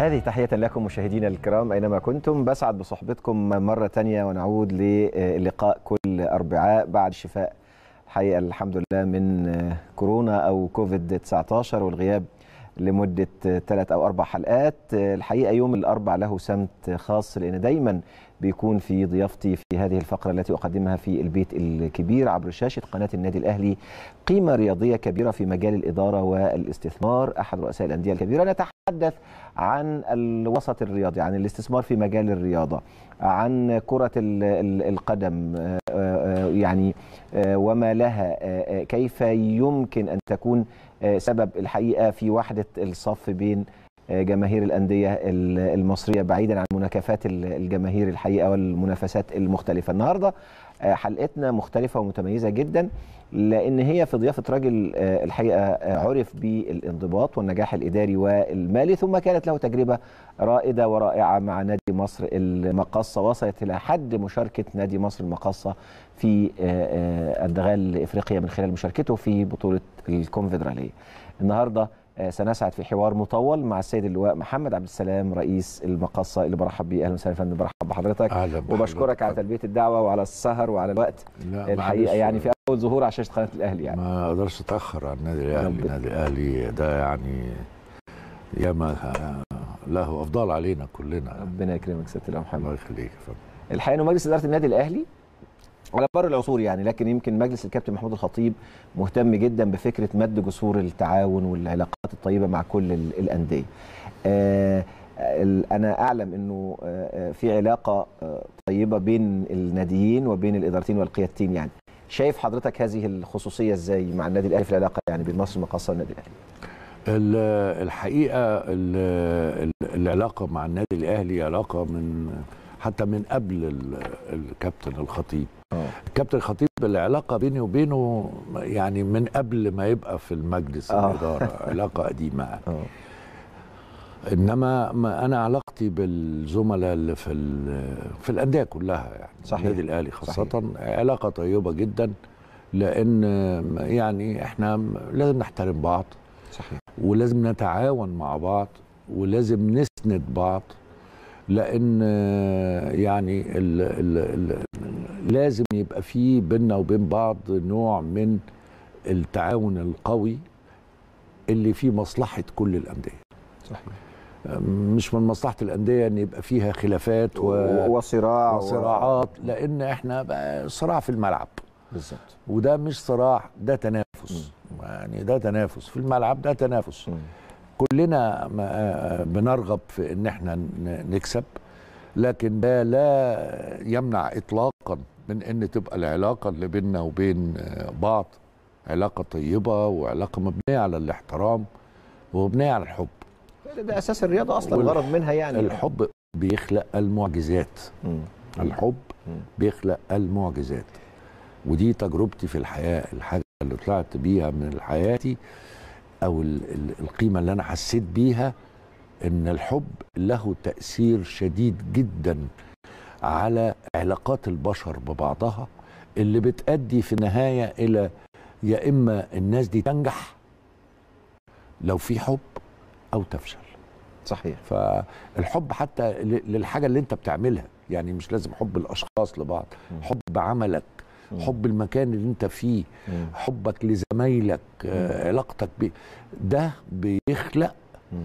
هذه تحية لكم مشاهدينا الكرام أينما كنتم بسعد بصحبتكم مرة تانية ونعود للقاء كل أربعاء بعد الشفاء الحقيقة الحمد لله من كورونا أو كوفيد 19 والغياب لمدة ثلاث أو أربع حلقات الحقيقة يوم الأربع له سمت خاص لأن دايما بيكون في ضيافتي في هذه الفقرة التي أقدمها في البيت الكبير عبر شاشة قناة النادي الأهلي قيمة رياضية كبيرة في مجال الإدارة والاستثمار أحد رؤساء الأندية الكبيرة نتحدث عن الوسط الرياضي عن الاستثمار في مجال الرياضة عن كرة القدم يعني وما لها كيف يمكن أن تكون سبب الحقيقة في وحدة الصف بين جماهير الأندية المصرية بعيدا عن مناكفات الجماهير الحقيقة والمنافسات المختلفة النهاردة حلقتنا مختلفة ومتميزة جدا لأن هي في ضيافة راجل الحقيقة عرف بالانضباط والنجاح الإداري والمالي ثم كانت له تجربة رائدة ورائعة مع نادي مصر المقصة وصلت إلى حد مشاركة نادي مصر المقصة في الدغال إفريقيا من خلال مشاركته في بطولة الكونفدرالية النهارده سنسعد في حوار مطول مع السيد اللواء محمد عبد السلام رئيس المقصه اللي برحب بيه اهلا وسهلا فندم برحب بحضرتك أهلا وبشكرك على تلبيه الدعوه وعلى السهر وعلى الوقت الحقيقه يعني في اول ظهور على شاشه قناه الاهلي يعني ما اقدرش اتاخر عن النادي الاهلي النادي الاهلي ده يعني ياما له افضال علينا كلنا ربنا يكرمك سياده الله محمد الله يخليك الحقيقه انه مجلس اداره النادي الاهلي على مر العصور يعني لكن يمكن مجلس الكابتن محمود الخطيب مهتم جدا بفكره مد جسور التعاون والعلاقات الطيبه مع كل الانديه. آه انا اعلم انه آه في علاقه آه طيبه بين الناديين وبين الادارتين والقيادتين يعني. شايف حضرتك هذه الخصوصيه ازاي مع النادي الاهلي في العلاقه يعني بين مصر المقاصه والنادي الاهلي؟ الحقيقه العلاقه مع النادي الاهلي علاقه من حتى من قبل الكابتن الخطيب الكابتن الخطيب العلاقه بيني وبينه يعني من قبل ما يبقى في المجلس آه. الاداره علاقه قديمه آه. انما ما انا علاقتي بالزملاء اللي في في الانديه كلها يعني صحيح. النادي الاهلي خاصه صحيح. علاقه طيبه جدا لان يعني احنا لازم نحترم بعض صحيح ولازم نتعاون مع بعض ولازم نسند بعض لان يعني ال ال ال لازم يبقى في بيننا وبين بعض نوع من التعاون القوي اللي فيه مصلحه كل الانديه صحيح مش من مصلحه الانديه ان يبقى فيها خلافات و... وصراع وصراعات لان احنا بقى صراع في الملعب بالظبط وده مش صراع ده تنافس يعني ده تنافس في الملعب ده تنافس م. كلنا بنرغب في ان احنا نكسب لكن ده لا يمنع اطلاقا من ان تبقى العلاقه اللي بيننا وبين بعض علاقه طيبه وعلاقه مبنيه على الاحترام ومبنيه على الحب ده اساس الرياضه اصلا الغرض منها يعني الحب بيخلق المعجزات م. الحب م. بيخلق المعجزات ودي تجربتي في الحياه الحاجه اللي طلعت بيها من حياتي او القيمه اللي انا حسيت بيها ان الحب له تاثير شديد جدا على علاقات البشر ببعضها اللي بتؤدي في النهايه الى يا اما الناس دي تنجح لو في حب او تفشل صحيح فالحب حتى للحاجه اللي انت بتعملها يعني مش لازم حب الاشخاص لبعض حب عملك حب المكان اللي انت فيه مم. حبك لزمايلك آه، علاقتك بيه ده بيخلق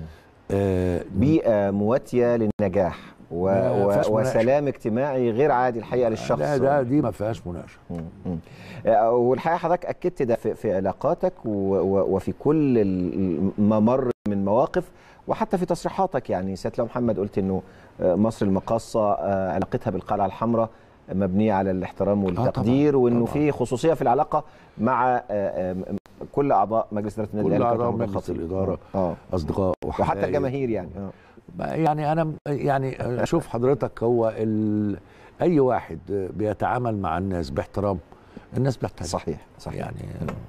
آه بيئه مواتيه للنجاح و... و... وسلام اجتماعي غير عادي الحقيقه للشخص لا ده دي ما فيهاش مناقشه آه والحقيقه حضرتك اكدت ده في, في علاقاتك و... و... وفي كل ما مر من مواقف وحتى في تصريحاتك يعني سياده محمد قلت انه مصر المقاصه علاقتها بالقلعه الحمراء مبنيه على الاحترام والتقدير آه وانه في خصوصيه في العلاقه مع كل اعضاء مجلس اداره النادي كل اعضاء مجلس الاداره آه. اصدقاء وحتى الجماهير يعني آه. يعني انا يعني شوف حضرتك هو ال... اي واحد بيتعامل مع الناس باحترام الناس بتحترم صحيح صحيح يعني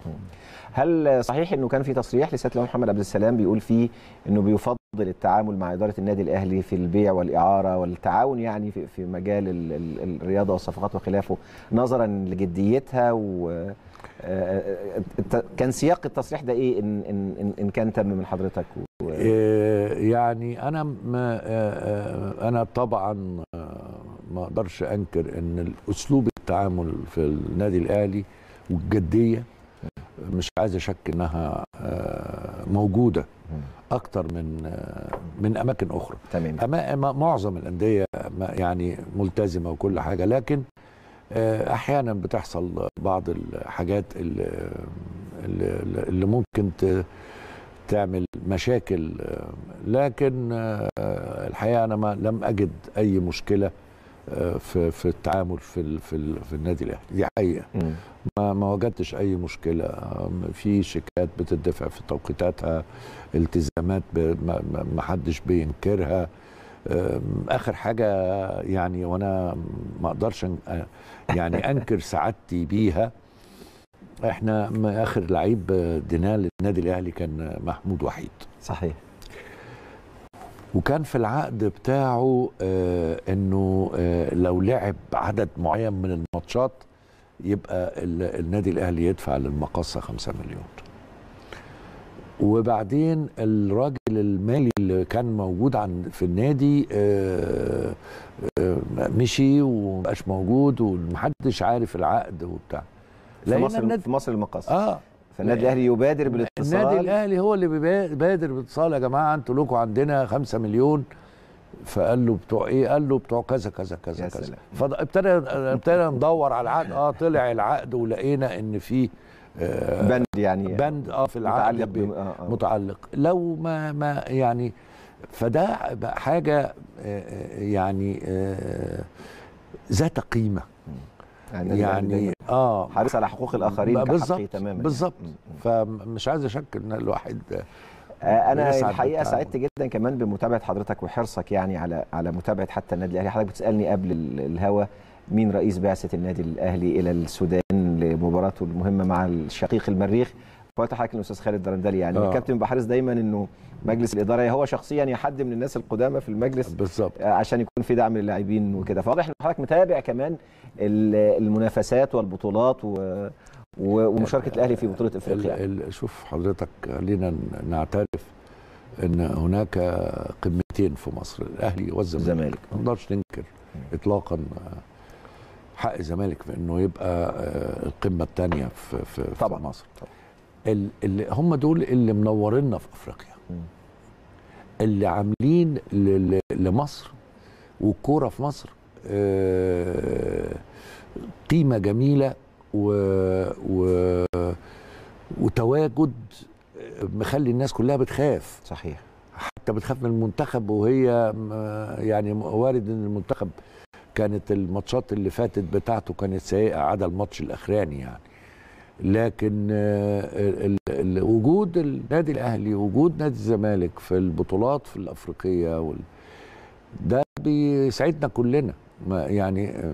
هل صحيح انه كان في تصريح لسياده محمد عبد السلام بيقول فيه انه بيفضل التعامل مع اداره النادي الاهلي في البيع والاعاره والتعاون يعني في, في مجال ال ال الرياضه والصفقات وخلافه نظرا لجديتها و آه، الت- كان سياق التصريح ده ايه ان ان ان, إن كان تم من حضرتك و... آه، يعني انا ما آه، آه، انا طبعا آه، ما اقدرش انكر ان اسلوب التعامل في النادي الاهلي والجديه مش عايز اشك انها آه، موجوده اكتر من آه، من اماكن اخرى تمام أما أما معظم الانديه ما- يعني ملتزمه وكل حاجه لكن آه، احيانا بتحصل بعض الحاجات اللي, اللي اللي ممكن ت- تعمل مشاكل آه، لكن آه، الحقيقه انا ما لم اجد اي مشكله آه، في في التعامل في ال- في ال- في النادي الاهلي دي حقيقه مم. ما ما وجدتش اي مشكله آم، في شيكات بتدفع في توقيتاتها التزامات ب- ما- ما ما حدش بينكرها آم، اخر حاجه يعني وانا ما اقدرش أن- آه، يعني انكر سعادتي بيها احنا ما اخر لعيب اديناه للنادي الاهلي كان محمود وحيد صحيح وكان في العقد بتاعه آه انه آه لو لعب عدد معين من الماتشات يبقى ال- النادي الاهلي يدفع للمقصه 5 مليون وبعدين الراجل المالي اللي كان موجود عن في النادي آه آه مشي ومبقاش موجود ومحدش عارف العقد وبتاع في لقينا مصر النادي في مصر المقص اه فالنادي الاهلي يبادر بالاتصال النادي الاهلي هو اللي بيبا- بادر باتصال يا جماعه انتوا لكم عندنا 5 مليون فقال له بتوع ايه؟ قال له بتوع كذا كذا كذا يا كذا سلام. فابتدى ابتدى ندور على العقد اه طلع العقد ولقينا ان في آه بند يعني بند اه في العقد متعلق بي- بم- آه آه. متعلق لو ما ما يعني فده بقى حاجه آه، آه، يعني آه، ذات قيمه يعني, النادي الأهلي يعني دايماً اه حريص على حقوق الاخرين بقى كحقه بالظبط تماما بالظبط يعني. فمش عايز اشك ان الواحد آه، انا بيسعد الحقيقه بالتعاون. سعدت جدا كمان بمتابعه حضرتك وحرصك يعني على على متابعه حتى النادي الاهلي حضرتك بتسالني قبل ال- الهوا مين رئيس بعثه النادي الاهلي الى السودان لمباراته المهمه مع الشقيق المريخ فقلت لحضرتك الاستاذ خالد درندلي يعني آه. الكابتن بيبقى حريص دايما انه مجلس الاداره هو شخصيا يحد من الناس القدامى في المجلس بالظبط آه، عشان يكون في دعم للاعبين وكده فواضح ان حضرتك متابع كمان ال- المنافسات والبطولات و و- ومشاركه الاهلي في بطوله افريقيا ال- ال- شوف حضرتك خلينا نعترف ان هناك قمتين في مصر الاهلي والزمالك الزمالك ما نقدرش ننكر اطلاقا حق الزمالك في انه يبقى آه، القمه الثانيه في في, في طبعاً. مصر ال- اللي هم دول اللي منورينا في افريقيا مم. اللي عاملين ل- ل- لمصر والكوره في مصر آه، قيمه جميله و, و وتواجد مخلي الناس كلها بتخاف صحيح حتى بتخاف من المنتخب وهي م- يعني وارد ان المنتخب كانت الماتشات اللي فاتت بتاعته كانت سيئه عدا الماتش الاخراني يعني لكن آه، ال- ال- وجود النادي الاهلي وجود نادي الزمالك في البطولات في الافريقيه وال... ده بيسعدنا كلنا ما يعني آه،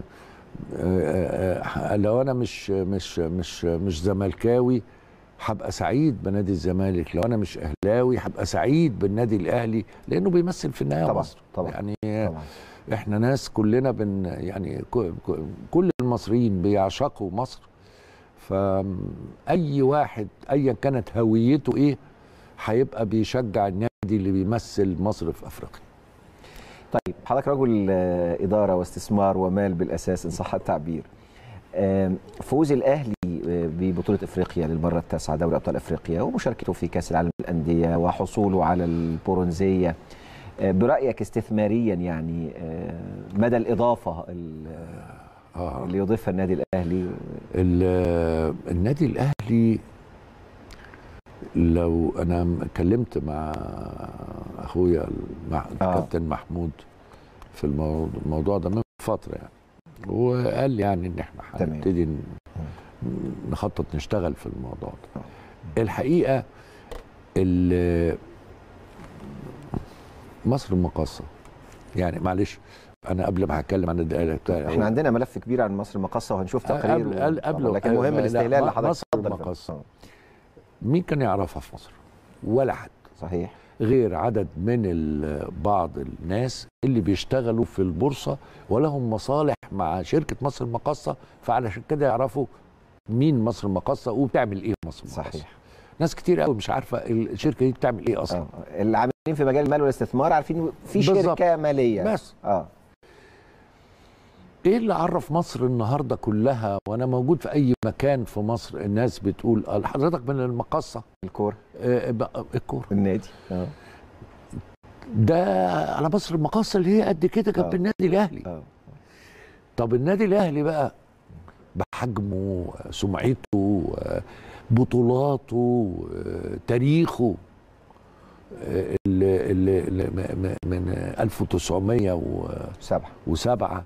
آه، آه، لو انا مش مش مش مش زملكاوي هبقى سعيد بنادي الزمالك لو انا مش اهلاوي هبقى سعيد بالنادي الاهلي لانه بيمثل في النهايه طبعاً، مصر طبعاً، يعني طبعا احنا ناس كلنا بن يعني ك- ك- كل المصريين بيعشقوا مصر فاي واحد ايا كانت هويته ايه هيبقى بيشجع النادي اللي بيمثل مصر في افريقيا طيب حضرتك رجل آه، إدارة واستثمار ومال بالأساس إن صح التعبير آم، فوز الأهلي آه، ببطولة إفريقيا للمرة التاسعة دوري أبطال إفريقيا ومشاركته في كأس العالم للأندية وحصوله على البرونزية آه، برأيك استثماريا يعني آه، مدى الإضافة ال- اه اللي يضيفها النادي الأهلي ال- النادي الاهلي لو انا اتكلمت مع اخويا مع الكابتن محمود في الموضوع, الموضوع ده من فتره يعني وقال لي يعني ان احنا تمام. هنبتدي ن- نخطط نشتغل في الموضوع ده الحقيقه ال- مصر المقاصه يعني معلش انا قبل ما هتكلم عن الدقائق بتاعي احنا عندنا ملف كبير عن مصر المقاصة وهنشوف تقرير قبل- قبل- طبعاً، قبل- لكن مهم لا، الاستهلال م- لحضرتك مصر اتفضل. المقاصة. آه، مين كان يعرفها في مصر ولا حد صحيح غير عدد من ال- بعض الناس اللي بيشتغلوا في البورصة ولهم مصالح مع شركة مصر المقاصة فعلشان كده يعرفوا مين مصر المقاصه وبتعمل ايه مصر المقاصه صحيح ناس كتير قوي مش عارفه الشركه دي بتعمل ايه اصلا اه اللي عاملين في مجال المال والاستثمار عارفين في بالظبط. شركه ماليه بس اه ايه اللي عرف مصر النهارده كلها وانا موجود في اي مكان في مصر الناس بتقول آه، حضرتك من المقاصه الكوره آه، بقى الكوره النادي اه ده على مصر المقاصه اللي هي قد كده جنب آه. النادي الاهلي اه طب النادي الاهلي بقى بحجمه سمعته بطولاته تاريخه اللي اللي اللي م- م- من 1907 سبعه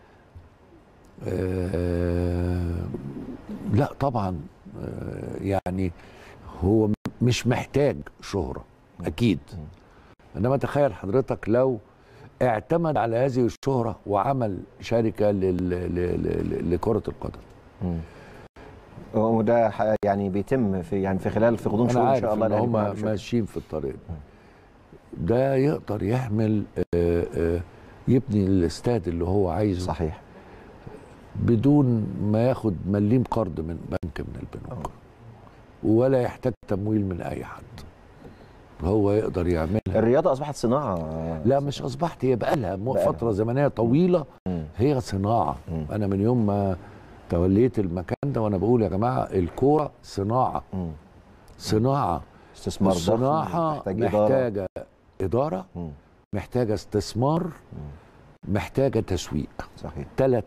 آه، لا طبعا آه، يعني هو م- مش محتاج شهرة أكيد إنما تخيل حضرتك لو اعتمد على هذه الشهرة وعمل شركة لل... ل... ل... لكرة القدم مم. وده ح- يعني بيتم في يعني في خلال في غضون أنا شهور ان عارف شاء الله إن الأهلي هم بيعمل شغل. ماشيين في الطريق ده. ده يقدر يعمل آه، آه، يبني الاستاد اللي هو عايزه صحيح بدون ما ياخد مليم قرض من بنك من البنوك ولا يحتاج تمويل من اي حد هو يقدر يعملها الرياضه اصبحت صناعه لا مش اصبحت هي بقى لها بقالها. فتره زمنيه طويله مم. هي صناعه مم. انا من يوم ما توليت المكان ده وانا بقول يا جماعه الكوره صناعه مم. صناعه استثمار ضخم الصناعه محتاج إدارة. محتاجه اداره مم. محتاجه استثمار محتاجه تسويق صحيح ثلاث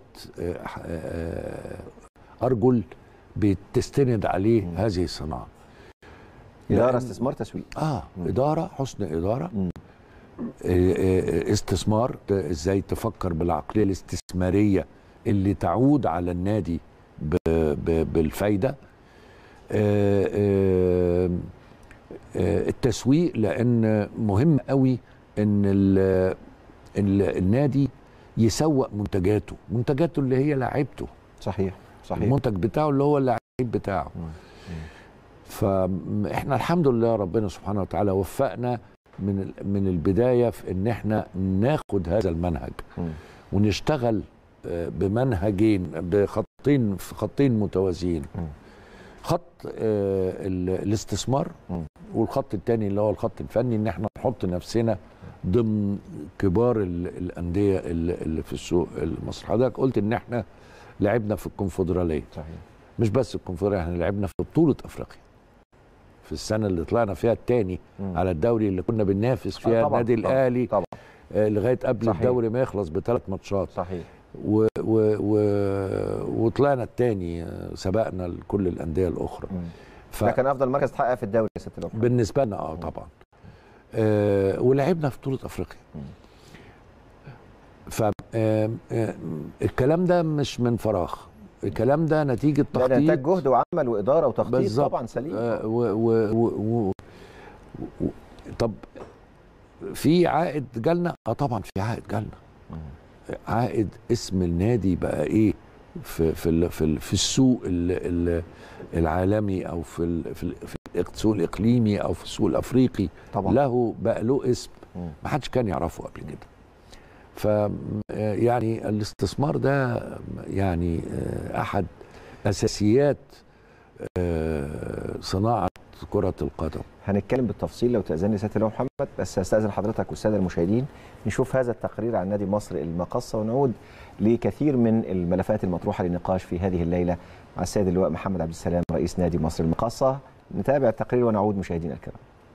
ارجل بتستند عليه مم. هذه الصناعه اداره لأن- استثمار تسويق اه مم. اداره حسن اداره مم. آه، آه، استثمار ت- ازاي تفكر بالعقليه الاستثماريه اللي تعود على النادي ب- ب- بالفايده آه، آه، آه، التسويق لان مهم قوي ان ال- ال- النادي يسوق منتجاته منتجاته اللي هي لعيبته صحيح صحيح المنتج بتاعه اللي هو اللعيب بتاعه مم. فاحنا الحمد لله ربنا سبحانه وتعالى وفقنا من ال- من البدايه في ان احنا ناخد هذا المنهج مم. ونشتغل آه، بمنهجين بخطين في خطين متوازيين مم. خط آه، ال- الاستثمار مم. والخط الثاني اللي هو الخط الفني ان احنا نحط نفسنا ضمن كبار ال- الانديه اللي اللي في السوق المصري حضرتك قلت ان احنا لعبنا في الكونفدراليه صحيح مش بس الكونفدراليه احنا لعبنا في بطوله افريقيا في السنه اللي طلعنا فيها الثاني مم. على الدوري اللي كنا بننافس آه، فيها طبعاً، النادي طبعاً، الاهلي طبعا آه، لغايه قبل صحيح. الدوري ما يخلص بثلاث ماتشات صحيح و و و وطلعنا الثاني سبقنا كل الانديه الاخرى مم. ده كان افضل مركز تحقق في الدوري يا ست الأخرى. بالنسبه لنا اه طبعا آه ولعبنا في بطوله افريقيا مم. ف آه، آه، الكلام ده مش من فراغ الكلام ده نتيجه ده نتاج تخطيط جهد وعمل واداره وتخطيط بالظبط. طبعا سليم آه، و و و و و طب في عائد جالنا اه طبعا في عائد جالنا مم. عائد اسم النادي بقى ايه في في ال- في, ال- في السوق ال ال العالمي او في ال في, ال في السوق الاقليمي او في السوق الافريقي طبعا له بقى له اسم مم. ما حدش كان يعرفه قبل كده ف يعني الاستثمار ده يعني آه، احد اساسيات آه، صناعه كره القدم هنتكلم بالتفصيل لو تأذن لي سيادة اللواء محمد بس هستأذن حضرتك والسادة المشاهدين نشوف هذا التقرير عن نادي مصر المقصة ونعود لكثير من الملفات المطروحة للنقاش في هذه الليلة مع السيد اللواء محمد عبد السلام رئيس نادي مصر المقصة نتابع التقرير ونعود مشاهدينا الكرام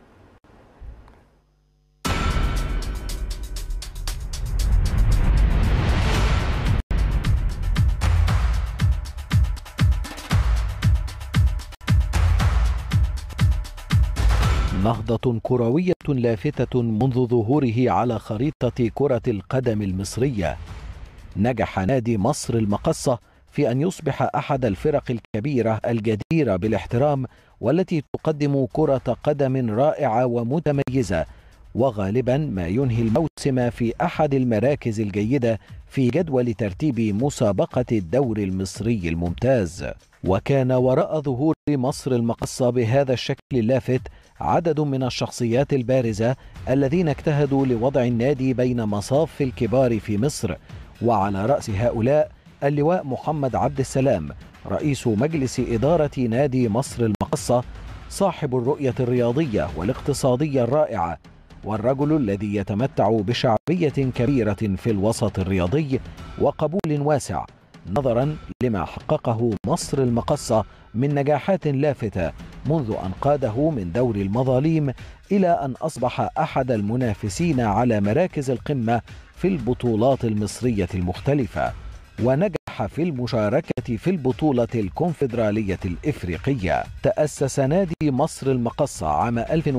نهضة كروية لافتة منذ ظهوره على خريطة كرة القدم المصرية. نجح نادي مصر المقصة في أن يصبح أحد الفرق الكبيرة الجديرة بالاحترام والتي تقدم كرة قدم رائعة ومتميزة وغالبا ما ينهي الموسم في أحد المراكز الجيدة في جدول ترتيب مسابقة الدوري المصري الممتاز. وكان وراء ظهور مصر المقصة بهذا الشكل اللافت عدد من الشخصيات البارزة الذين اجتهدوا لوضع النادي بين مصاف الكبار في مصر وعلى رأس هؤلاء اللواء محمد عبد السلام رئيس مجلس إدارة نادي مصر المقصة صاحب الرؤية الرياضية والاقتصادية الرائعة والرجل الذي يتمتع بشعبية كبيرة في الوسط الرياضي وقبول واسع نظرا لما حققه مصر المقصة من نجاحات لافتة منذ أن قاده من دور المظاليم إلى أن أصبح أحد المنافسين على مراكز القمة في البطولات المصرية المختلفة ونجح في المشاركة في البطولة الكونفدرالية الإفريقية تأسس نادي مصر المقصة عام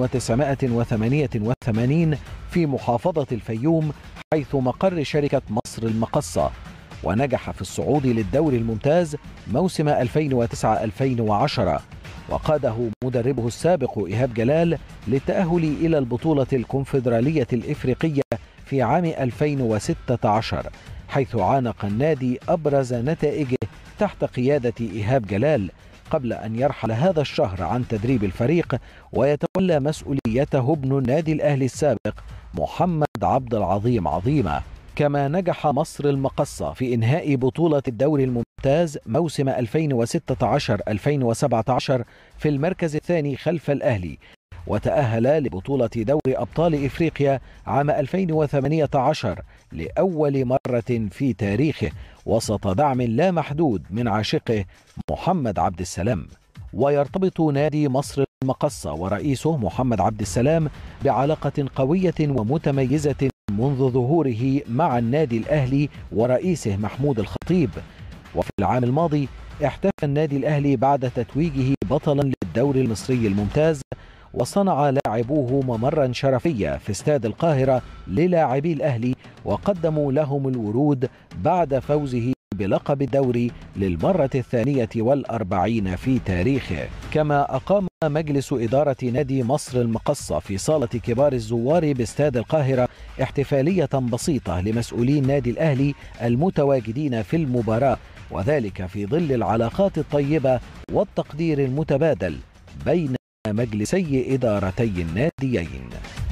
1988 في محافظة الفيوم حيث مقر شركة مصر المقصة ونجح في الصعود للدوري الممتاز موسم 2009-2010 وقاده مدربه السابق إيهاب جلال للتأهل إلى البطولة الكونفدرالية الإفريقية في عام 2016 حيث عانق النادي أبرز نتائجه تحت قيادة إيهاب جلال قبل أن يرحل هذا الشهر عن تدريب الفريق ويتولى مسؤوليته ابن النادي الأهلي السابق محمد عبد العظيم عظيمة كما نجح مصر المقصة في إنهاء بطولة الدوري الممتاز موسم 2016-2017 في المركز الثاني خلف الأهلي وتأهل لبطولة دوري أبطال إفريقيا عام 2018 لأول مرة في تاريخه وسط دعم لا محدود من عاشقه محمد عبد السلام ويرتبط نادي مصر المقصة ورئيسه محمد عبد السلام بعلاقة قوية ومتميزة منذ ظهوره مع النادي الأهلي ورئيسه محمود الخطيب وفي العام الماضي احتفل النادي الأهلي بعد تتويجه بطلا للدوري المصري الممتاز وصنع لاعبوه ممرا شرفيا في استاد القاهرة للاعبي الأهلي وقدموا لهم الورود بعد فوزه بلقب الدوري للمرة الثانية والأربعين في تاريخه كما أقام مجلس إدارة نادي مصر المقصة في صالة كبار الزوار باستاد القاهرة احتفالية بسيطة لمسؤولين نادي الأهلي المتواجدين في المباراة وذلك في ظل العلاقات الطيبة والتقدير المتبادل بين مجلسي إدارتي الناديين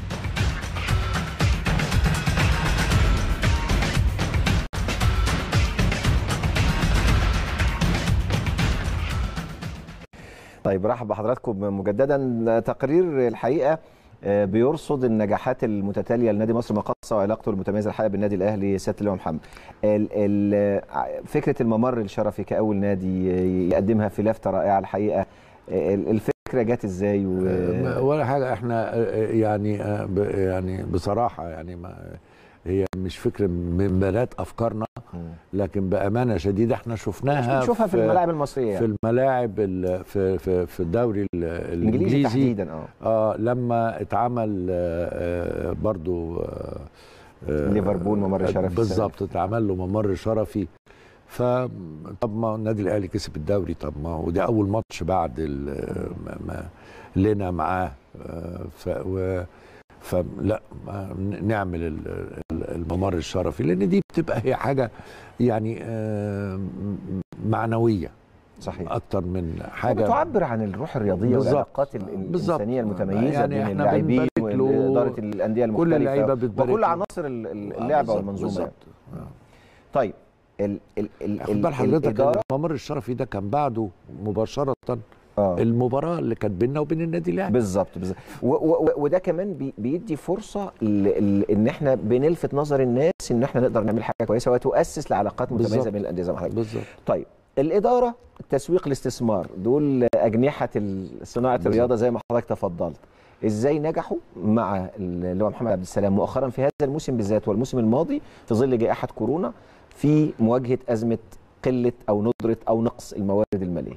طيب رحب بحضراتكم مجددا تقرير الحقيقه بيرصد النجاحات المتتاليه لنادي مصر مقاصه وعلاقته المتميزه الحقيقه بالنادي الاهلي سياده اللواء محمد. ال ال فكره الممر الشرفي كاول نادي يقدمها في لافته رائعه الحقيقه الفكره جت ازاي و... ولا حاجه احنا يعني يعني بصراحه يعني ما هي مش فكره من بنات افكارنا لكن بامانه شديده احنا شفناها بنشوفها في, في الملاعب المصريه في الملاعب في في في الدوري الانجليزي تحديدا اه اه لما اتعمل آه برضو آه ليفربول ممر شرفي بالظبط اتعمل له ممر شرفي ف طب ما النادي الاهلي كسب الدوري طب ما وده اول ماتش بعد ما لنا معاه ف و فلا نعمل الممر الشرفي لان دي بتبقى هي حاجه يعني معنويه صحيح اكتر من حاجه بتعبر عن الروح الرياضيه والعلاقات الانسانيه المتميزه يعني بين اللاعبين واداره الانديه المختلفه كل اللعيبه بتبارك وكل عناصر اللعبه والمنظومه يعني. طيب ال ال ال خد بال حضرتك الممر الشرفي ده كان بعده مباشره آه. المباراه اللي كانت بيننا وبين النادي الاهلي بالظبط بالظبط وده كمان بي بيدي فرصه ان احنا بنلفت نظر الناس ان احنا نقدر نعمل حاجه كويسه وتؤسس لعلاقات متميزه بين الانديه زي ما حضرتك بالظبط طيب الاداره التسويق الاستثمار دول اجنحه صناعه الرياضه زي ما حضرتك تفضلت ازاي نجحوا مع اللي هو محمد عبد السلام مؤخرا في هذا الموسم بالذات والموسم الماضي في ظل جائحه كورونا في مواجهه ازمه قله او ندره او نقص الموارد الماليه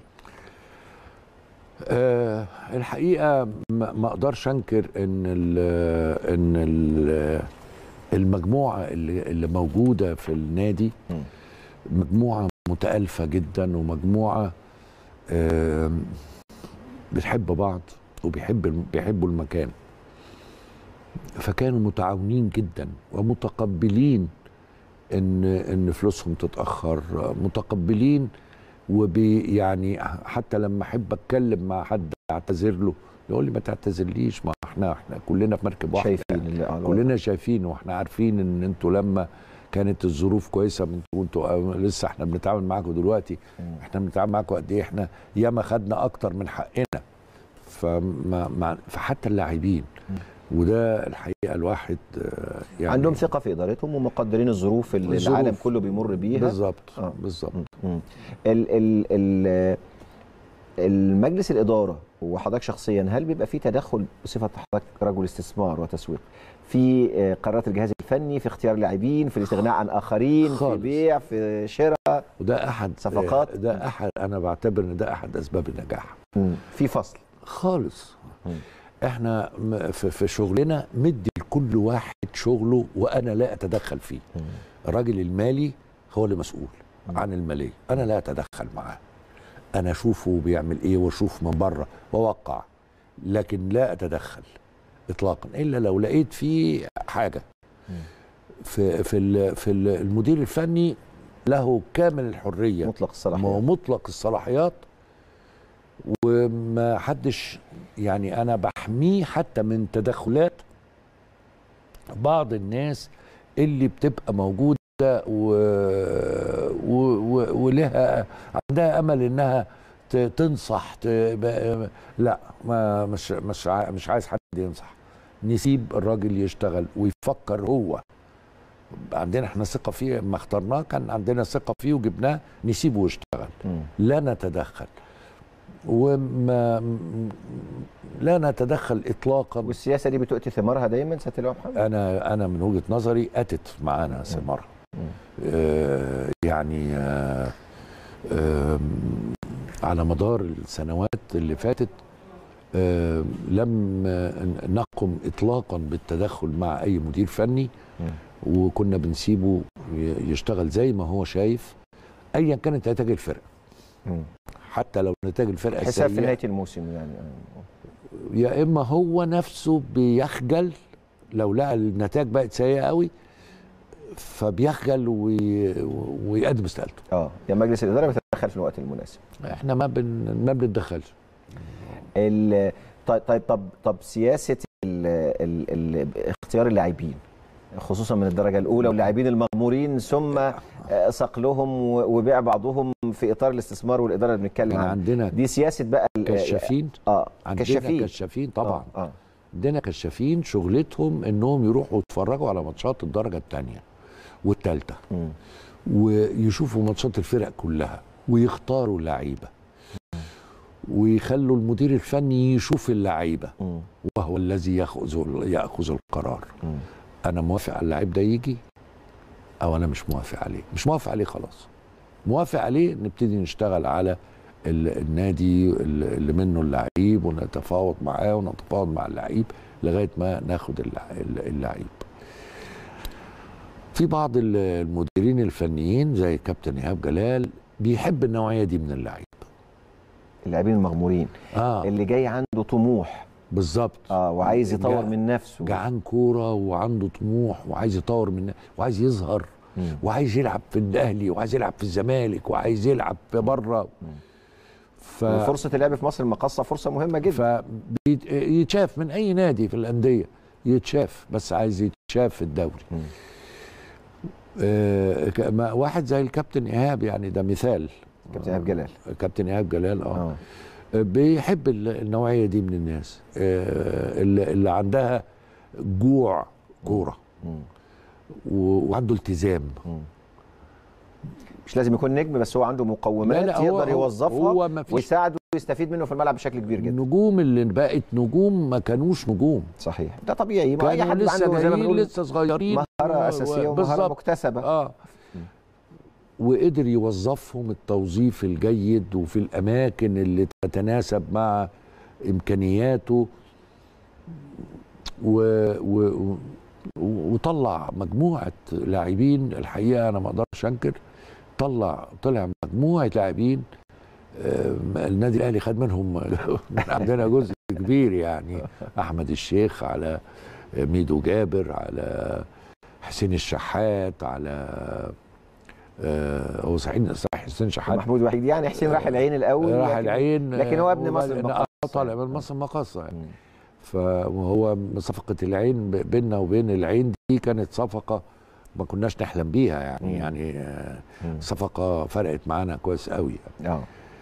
أه الحقيقه ما اقدرش انكر ان ال ان ال المجموعه اللي, اللي موجوده في النادي مجموعه متالفه جدا ومجموعه أه بتحب بعض وبيحب بيحبوا المكان فكانوا متعاونين جدا ومتقبلين ان ان فلوسهم تتاخر متقبلين وبي يعني حتى لما احب اتكلم مع حد اعتذر له يقول لي ما تعتذرليش ما احنا احنا كلنا في مركب واحده شايفين يعني كلنا شايفين واحنا عارفين ان انتوا لما كانت الظروف كويسه من وانتوا لسه احنا بنتعامل معاكم دلوقتي مم. احنا بنتعامل معاكم قد ايه احنا ياما خدنا اكتر من حقنا فما مع فحتى اللاعبين مم. وده الحقيقه الواحد آه، يعني عندهم ثقه في ادارتهم ومقدرين الظروف اللي الظروف. العالم كله بيمر بيها بالظبط آه. بالظبط مم. ال ال ال المجلس الاداره وحضرتك شخصيا هل بيبقى في تدخل بصفه حضرتك رجل استثمار وتسويق في آه، قرارات الجهاز الفني في اختيار لاعبين في الاستغناء عن اخرين في خالص. بيع في شراء وده احد صفقات. آه، ده احد انا بعتبر ان ده احد اسباب النجاح في فصل خالص مم. احنا م- في في شغلنا مدي لكل واحد شغله وانا لا اتدخل فيه الراجل المالي هو اللي مسؤول مم. عن الماليه انا لا اتدخل معاه انا اشوفه بيعمل ايه واشوف من بره واوقع لكن لا اتدخل اطلاقا الا لو لقيت فيه حاجه مم. في في ال- في ال- المدير الفني له كامل الحريه مطلق ما هو الصلاحيات مطلق الصلاحيات وما حدش يعني انا بحميه حتى من تدخلات بعض الناس اللي بتبقى موجوده و... و... و... ولها عندها امل انها ت... تنصح ت... ب... لا ما مش مش ع... مش عايز حد ينصح نسيب الراجل يشتغل ويفكر هو عندنا احنا ثقه فيه ما اخترناه كان عندنا ثقه فيه وجبناه نسيبه يشتغل مم. لا نتدخل وما م- لا نتدخل اطلاقا والسياسه دي بتؤتي ثمارها دايما سياده اللواء محمد انا انا من وجهه نظري اتت معانا ثمارها مم. آه يعني آه آه على مدار السنوات اللي فاتت آه لم آه، نقم اطلاقا بالتدخل مع اي مدير فني مم. وكنا بنسيبه ي- يشتغل زي ما هو شايف ايا كانت نتائج الفرقه مم. حتى لو نتائج الفرقه حساب في سيئة، نهايه الموسم يعني آه. يا اما هو نفسه بيخجل لو لقى النتائج بقت سيئه قوي فبيخجل وي... ويقدم استقالته اه يا مجلس الاداره بيتدخل في الوقت المناسب احنا ما بن... ما بنتدخلش ال- طيب طيب طب طب سياسه ال ال ال اختيار اللاعبين خصوصا من الدرجه الاولى واللاعبين المغمورين ثم آه، صقلهم و- وبيع بعضهم في اطار الاستثمار والاداره اللي بنتكلم احنا عنها عندنا دي سياسه بقى ال- كشافين اه عندنا كشافين كشافين طبعا اه, آه. عندنا كشافين شغلتهم انهم يروحوا يتفرجوا على ماتشات الدرجه الثانيه والثالثه مم. ويشوفوا ماتشات الفرق كلها ويختاروا اللعيبه ويخلوا المدير الفني يشوف اللعيبه مم. وهو الذي ياخذ ياخذ القرار مم. انا موافق على اللعيب ده يجي او انا مش موافق عليه مش موافق عليه خلاص موافق عليه نبتدي نشتغل على ال- النادي اللي اللي منه اللعيب ونتفاوض معاه ونتفاوض مع اللعيب لغايه ما ناخد اللع- ال- اللعيب في بعض ال- المديرين الفنيين زي كابتن ايهاب جلال بيحب النوعيه دي من اللعيب اللاعبين المغمورين اه اللي جاي عنده طموح بالظبط اه وعايز يطور جا- من نفسه جعان كوره وعنده طموح وعايز يطور من وعايز يظهر مم. وعايز يلعب في الاهلي وعايز يلعب في الزمالك وعايز يلعب في بره ف وفرصه اللعب في مصر المقاصه فرصه مهمه جدا فيتشاف من اي نادي في الانديه يتشاف بس عايز يتشاف في الدوري مم. آه ك- ما- واحد زي الكابتن ايهاب يعني ده مثال كابتن ايهاب جلال كابتن ايهاب جلال اه, اه آه. بيحب ال- النوعيه دي من الناس آه اللي, اللي عندها جوع كوره مم. و- وعنده التزام مم. مش لازم يكون نجم بس هو عنده مقومات لا لا، هو- يقدر هو- يوظفها هو ما فيش ويساعده ويستفيد منه في الملعب بشكل كبير جدا النجوم اللي بقت نجوم ما كانوش نجوم صحيح ده طبيعي ما اي كانوا حد لسه عنده زي ما جايين بنقول لسه صغيرين مهاره و- اساسيه ومهاره بالظبط. مكتسبه اه وقدر يوظفهم التوظيف الجيد وفي الاماكن اللي تتناسب مع امكانياته و و و- وطلع مجموعه لاعبين الحقيقه انا ما اقدرش انكر طلع طلع مجموعه لاعبين آه، النادي الاهلي خد منهم من عندنا جزء كبير يعني احمد الشيخ على ميدو جابر على حسين الشحات على آه، هو صحيح صحيح حسين شحات محمود وحيد يعني حسين راح العين الاول راح لكن- العين لكن هو ابن وبعد- مصر آه، المقاصة طالع يعني. من مصر المقاصة يعني مم. فهو صفقة العين ب- بيننا وبين العين دي كانت صفقة ما كناش نحلم بيها يعني مم. يعني آه، مم. صفقه فرقت معانا كويس قوي اه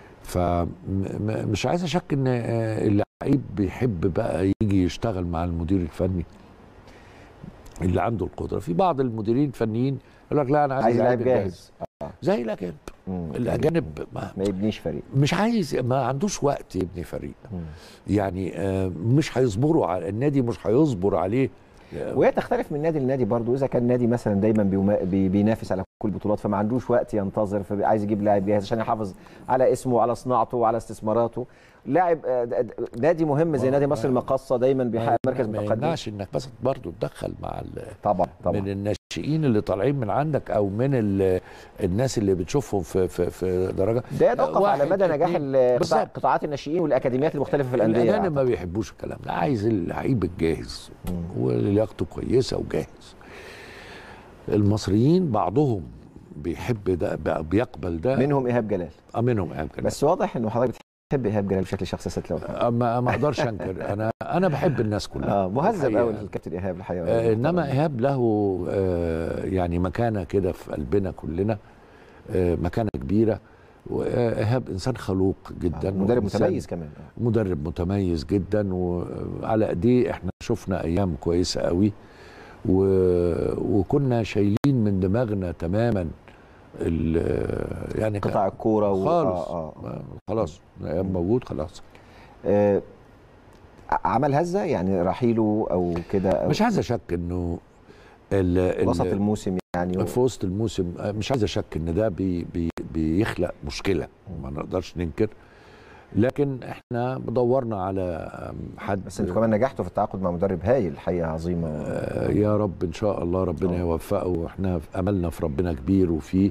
فمش عايز اشك ان آه، اللعيب بيحب بقى يجي يشتغل مع المدير الفني اللي عنده القدره في بعض المديرين الفنيين يقول لك لا انا عايز, عايز لاعب اللعيب جاهز اه زي الاجانب مم. الاجانب ما ما يبنيش فريق مش عايز ما عندوش وقت يبني فريق مم. يعني آه، مش هيصبروا على النادي مش هيصبر عليه وهي تختلف من نادي لنادي برضو اذا كان نادي مثلا دايما بيوما- بي- بينافس على كل البطولات فما عندوش وقت ينتظر فعايز يجيب لاعب جاهز عشان يحافظ على اسمه وعلى صناعته وعلى استثماراته لاعب آه، د- د- نادي مهم زي ما- نادي مصر ما- المقاصه دايما بيحقق مركز ما متقدم يمنعش انك بس برضه تدخل مع ال- طبعا من طبعا الناشئين اللي طالعين من عندك او من ال- الناس اللي بتشوفهم في في في درجه ده يتوقف على واحد، مدى نجاح اتنين. ال- بالظبط. قطاع- قطاعات الناشئين والاكاديميات المختلفه في الانديه الاجانب أعتقد. ما بيحبوش الكلام ده عايز اللعيب الجاهز ولياقته كويسه وجاهز المصريين بعضهم بيحب ده بقى بيقبل ده منهم ايهاب جلال آه، منهم إيهاب جلال. بس واضح انه حضرتك بتحب ايهاب جلال بشكل شخصي يا ست لو آه، ما ما اقدرش انكر انا انا بحب الناس كلها اه مهذب الحقيقة. قوي الكابتن ايهاب الحقيقه آه، انما ايهاب له آه، يعني مكانه كده في قلبنا كلنا آه، مكانه كبيره وايهاب انسان خلوق جدا آه، مدرب وإنسان- متميز كمان آه. مدرب متميز جدا وعلى ايديه احنا شفنا ايام كويسه قوي و... وكنا شايلين من دماغنا تماما ال... يعني كان- قطاع الكوره و... خالص آه آه. آه. خلاص ايام موجود خلاص آه، عمل هزه يعني رحيله او كده أو مش عايز اشك انه ال... ال- وسط الموسم يعني في وسط الموسم آه، مش عايز اشك ان ده بي بي بيخلق مشكله ما نقدرش ننكر لكن احنا دورنا على آم، حد بس انتوا كمان نجحتوا في التعاقد مع مدرب هايل الحقيقه عظيمه آه، يا رب ان شاء الله ربنا طبعا. يوفقه واحنا املنا في ربنا كبير وفيه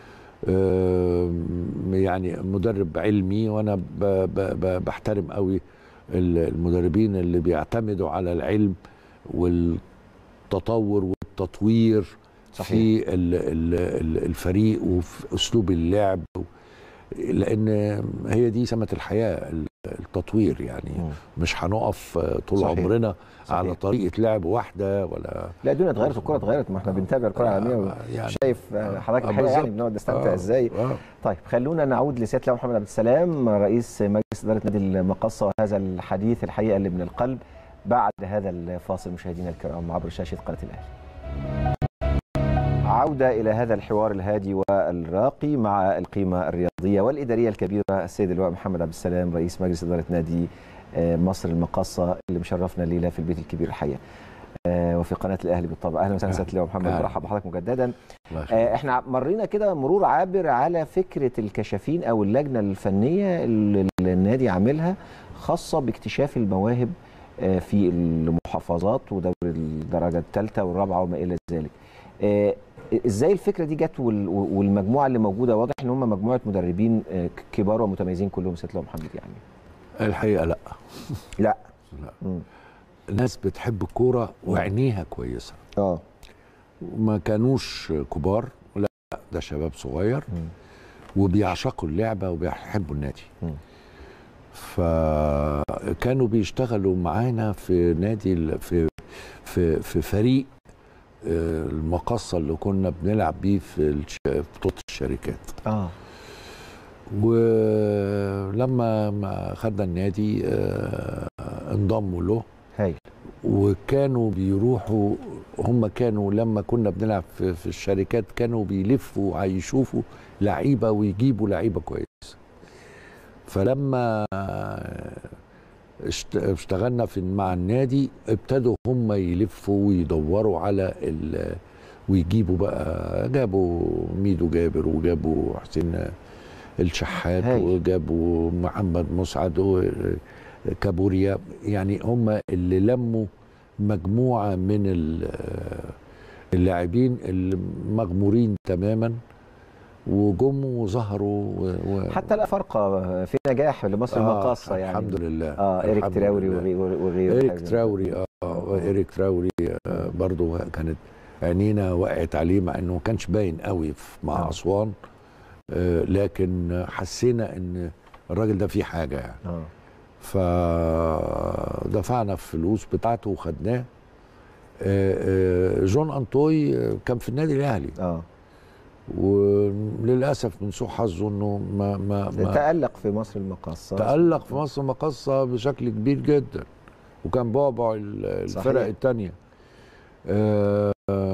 آم، يعني مدرب علمي وانا ب- ب- ب- بحترم قوي ال- المدربين اللي بيعتمدوا على العلم والتطور والتطوير صحيح. في ال- ال- ال- الفريق وفي اسلوب اللعب لان هي دي سمه الحياه التطوير يعني مم. مش هنقف آه، طول صحيح. عمرنا صحيح. على طريقه لعب واحده ولا لا الدنيا اتغيرت الكوره اتغيرت ما احنا بنتابع الكره العالميه آه، يعني شايف آه، حضرتك آه، الحقيقه يعني بالظبط. بنقعد نستمتع آه، ازاي آه. طيب خلونا نعود لسياده الله محمد عبد السلام رئيس مجلس اداره نادي المقصه وهذا الحديث الحقيقه اللي من القلب بعد هذا الفاصل مشاهدينا الكرام عبر شاشه قناه الاهلي. عودة إلى هذا الحوار الهادي والراقي مع القيمة الرياضية والإدارية الكبيرة السيد اللواء محمد عبد السلام رئيس مجلس إدارة نادي آه، مصر المقاصة اللي مشرفنا الليلة في البيت الكبير الحقيقة آه، وفي قناة الأهلي بالطبع أهلا وسهلا سيادة اللواء محمد أهلا. مرحبا بحضرتك مجددا الله يخليك. آه، احنا مرينا كده مرور عابر على فكره الكشافين او اللجنه الفنيه اللي النادي عاملها خاصه باكتشاف المواهب آه، في المحافظات ودوري الدرجه الثالثه والرابعه وما الى ذلك. آه، ازاي الفكره دي جت وال- والمجموعه اللي موجوده واضح ان هم مجموعه مدربين آه، كبار ومتميزين كلهم سيد الله محمد يعني. الحقيقه لا لا لا مم. الناس بتحب الكوره وعينيها كويسه اه ما كانوش كبار لا ده شباب صغير مم. وبيعشقوا اللعبه وبيحبوا النادي مم. فكانوا بيشتغلوا معانا في نادي ال- في في في فريق آه، المقصه اللي كنا بنلعب بيه في الش- في بطوله الشركات اه ولما ما خدنا النادي آه، انضموا له هايل وكانوا بيروحوا هم كانوا لما كنا بنلعب في, في الشركات كانوا بيلفوا هيشوفوا لعيبه ويجيبوا لعيبه كويس فلما اشت- اشتغلنا في مع النادي ابتدوا هم يلفوا ويدوروا على ال ويجيبوا بقى جابوا ميدو جابر وجابوا حسين الشحات هايل. وجابوا محمد مسعد وكابوريا يعني هم اللي لموا مجموعه من ال- اللاعبين المغمورين تماما وجم وظهروا و... و... حتى لا فرق في نجاح لمصر المقاصه يعني الحمد لله اه ايريك الحمد تراوري لله. وغي- وغيره ايريك تراوري اه ايريك تراوري آه برضو كانت عينينا وقعت عليه مع انه ما كانش باين قوي في- مع آه. اسوان آه لكن حسينا ان الراجل ده فيه حاجه يعني اه فدفعنا الفلوس بتاعته وخدناه آه، آه، جون انطوي آه، كان في النادي الاهلي اه وللاسف من سوء حظه انه ما ما, ما تألق في مصر المقاصة تألق في مصر مقصة بشكل كبير جدا وكان بعبع ال- الفرق صحيح. التانية آه،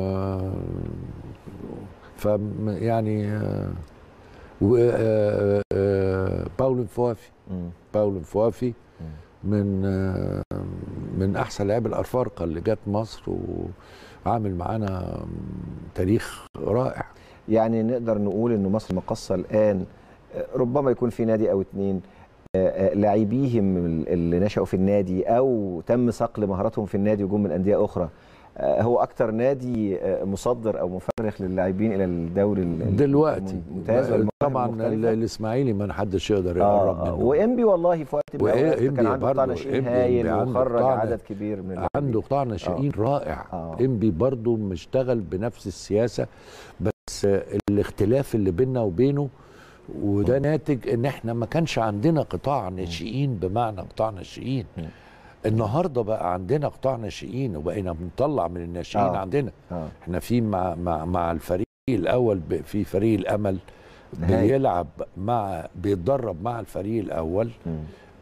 ف يعني آه، و- آه، آه، باولو فوافي مم. باولو فوافي من آه، من احسن لعيبه الافارقه اللي جت مصر وعامل معانا تاريخ رائع يعني نقدر نقول انه مصر المقاصة الان آه، ربما يكون في نادي او اتنين آه، آه، لاعبيهم اللي نشأوا في النادي او تم صقل مهاراتهم في النادي وجم من انديه اخرى آه، هو اكتر نادي آه، مصدر او مفرخ للاعبين الى الدوري ال- ال- دلوقتي الممتاز والمواهب طبعا ال- المختلفة. الاسماعيلي ما حدش يقدر آه يقرب آه، منه وانبي والله في وقت من الاوقات وإنبي كان عنده قطاع برضه، ناشئين إنبي- هايل إنبي عنده وخرج قطاع عدد كبير من اللاعبين. عنده قطاع ناشئين رائع آه. انبي برضه مشتغل بنفس السياسه بس الاختلاف اللي بيننا وبينه وده ناتج ان احنا ما كانش عندنا قطاع ناشئين بمعنى قطاع ناشئين النهارده بقى عندنا قطاع ناشئين وبقينا بنطلع من الناشئين آه. عندنا آه. احنا في مع مع مع الفريق الاول ب- في فريق الامل هاي. بيلعب مع بيتدرب مع الفريق الاول مم.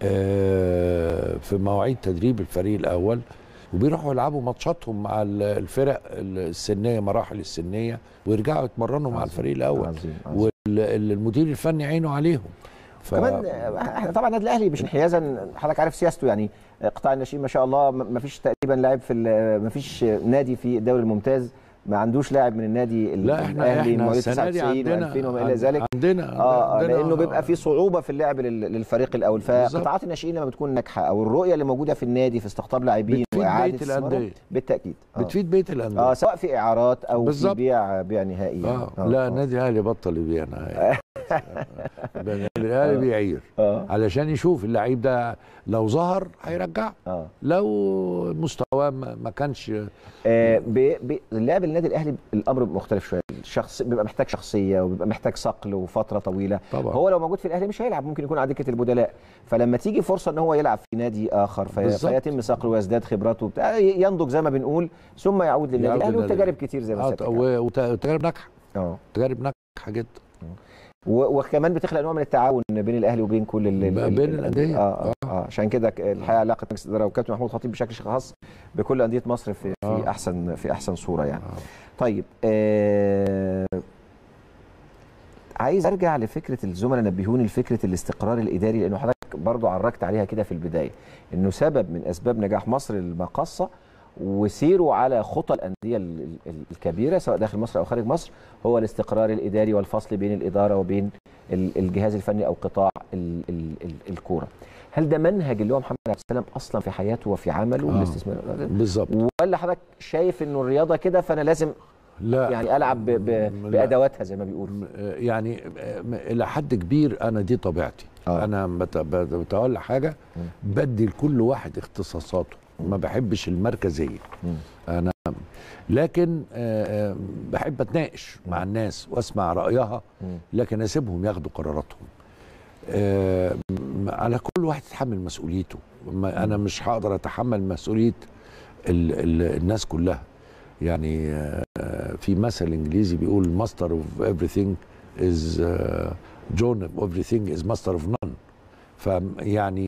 آه، في مواعيد تدريب الفريق الاول وبيروحوا يلعبوا ماتشاتهم مع ال- الفرق السنيه مراحل السنيه ويرجعوا يتمرنوا مع عظيم. الفريق الاول عظيم عظيم. والمدير الفني عينه عليهم ف... كمان آه، احنا طبعا النادي الاهلي مش انحيازا حضرتك عارف سياسته يعني آه، قطاع الناشئين ما شاء الله ما فيش تقريبا لاعب في ال- ما فيش نادي في الدوري الممتاز ما عندوش لاعب من النادي ال- لا احنا الاهلي احنا مواليد السنه دي 99 عندنا و2000 وما الى عن- ذلك عندنا اه عندنا لانه بيبقى في صعوبه في اللعب لل- للفريق الاول بالظبط. فقطاعات الناشئين لما بتكون ناجحه او الرؤيه اللي موجوده في النادي في استقطاب لاعبين بتفيد واعاده بقية استثمارهم الأندية. بالتاكيد آه. بتفيد بيت الانديه اه سواء في اعارات او بالظبط. في بيع بيع نهائي يعني. اه لا النادي الاهلي بطل يبيع نهائي النادي الاهلي بيعير اه علشان يشوف اللعيب ده لو ظهر هيرجعه اه لو مستواه ما ما كانش آه، ب- ب- اللاعب النادي الاهلي الامر مختلف شويه الشخص بيبقى محتاج شخصيه وبيبقى محتاج صقل وفتره طويله طبعا هو لو موجود في الاهلي مش هيلعب ممكن يكون على دكه البدلاء فلما تيجي فرصه ان هو يلعب في نادي اخر في بالظبط. فيتم صقله ويزداد خبراته وبتاع ينضج زي ما بنقول ثم يعود للنادي يعود الاهلي للنادي. وتجارب كتير زي ما آه، سيادتك عارف. و- وت- وتجارب ناجحه اه تجارب ناجحه جدا و- وكمان بتخلق نوع من التعاون بين الاهلي وبين كل ال- ال- بقى ال- بين ال- الأندية. اه اه, آه. عشان كده ك- الحقيقه علاقه مجلس الاداره وكابتن محمود خطيب بشكل خاص بكل انديه مصر في, في آه. احسن في احسن صوره يعني آه. طيب آه عايز ارجع لفكره الزملاء نبهوني لفكره الاستقرار الاداري لانه حضرتك برضو عرجت عليها كده في البدايه انه سبب من اسباب نجاح مصر المقاصه وسيره على خطى الانديه ال- ال- الكبيره سواء داخل مصر او خارج مصر هو الاستقرار الاداري والفصل بين الاداره وبين ال- الجهاز الفني او قطاع ال- ال- ال- الكوره. هل ده منهج اللي هو محمد عبد السلام اصلا في حياته وفي عمله آه. الاستثمار بالظبط ولا حضرتك شايف انه الرياضه كده فانا لازم لا يعني العب ب... ب... لا. بادواتها زي ما بيقولوا م- يعني م- الى حد كبير انا دي طبيعتي آه. انا بت- بت- بتولى حاجه بدي لكل واحد اختصاصاته ما بحبش المركزيه مم. انا لكن آه، آه، بحب اتناقش مع الناس واسمع رايها مم. لكن اسيبهم ياخدوا قراراتهم آه، م- على كل واحد يتحمل مسؤوليته ما انا مش هقدر اتحمل مسؤوليه ال ال الناس كلها يعني آه، في مثل انجليزي بيقول ماستر اوف everything از جون اوف everything از ماستر اوف none فيعني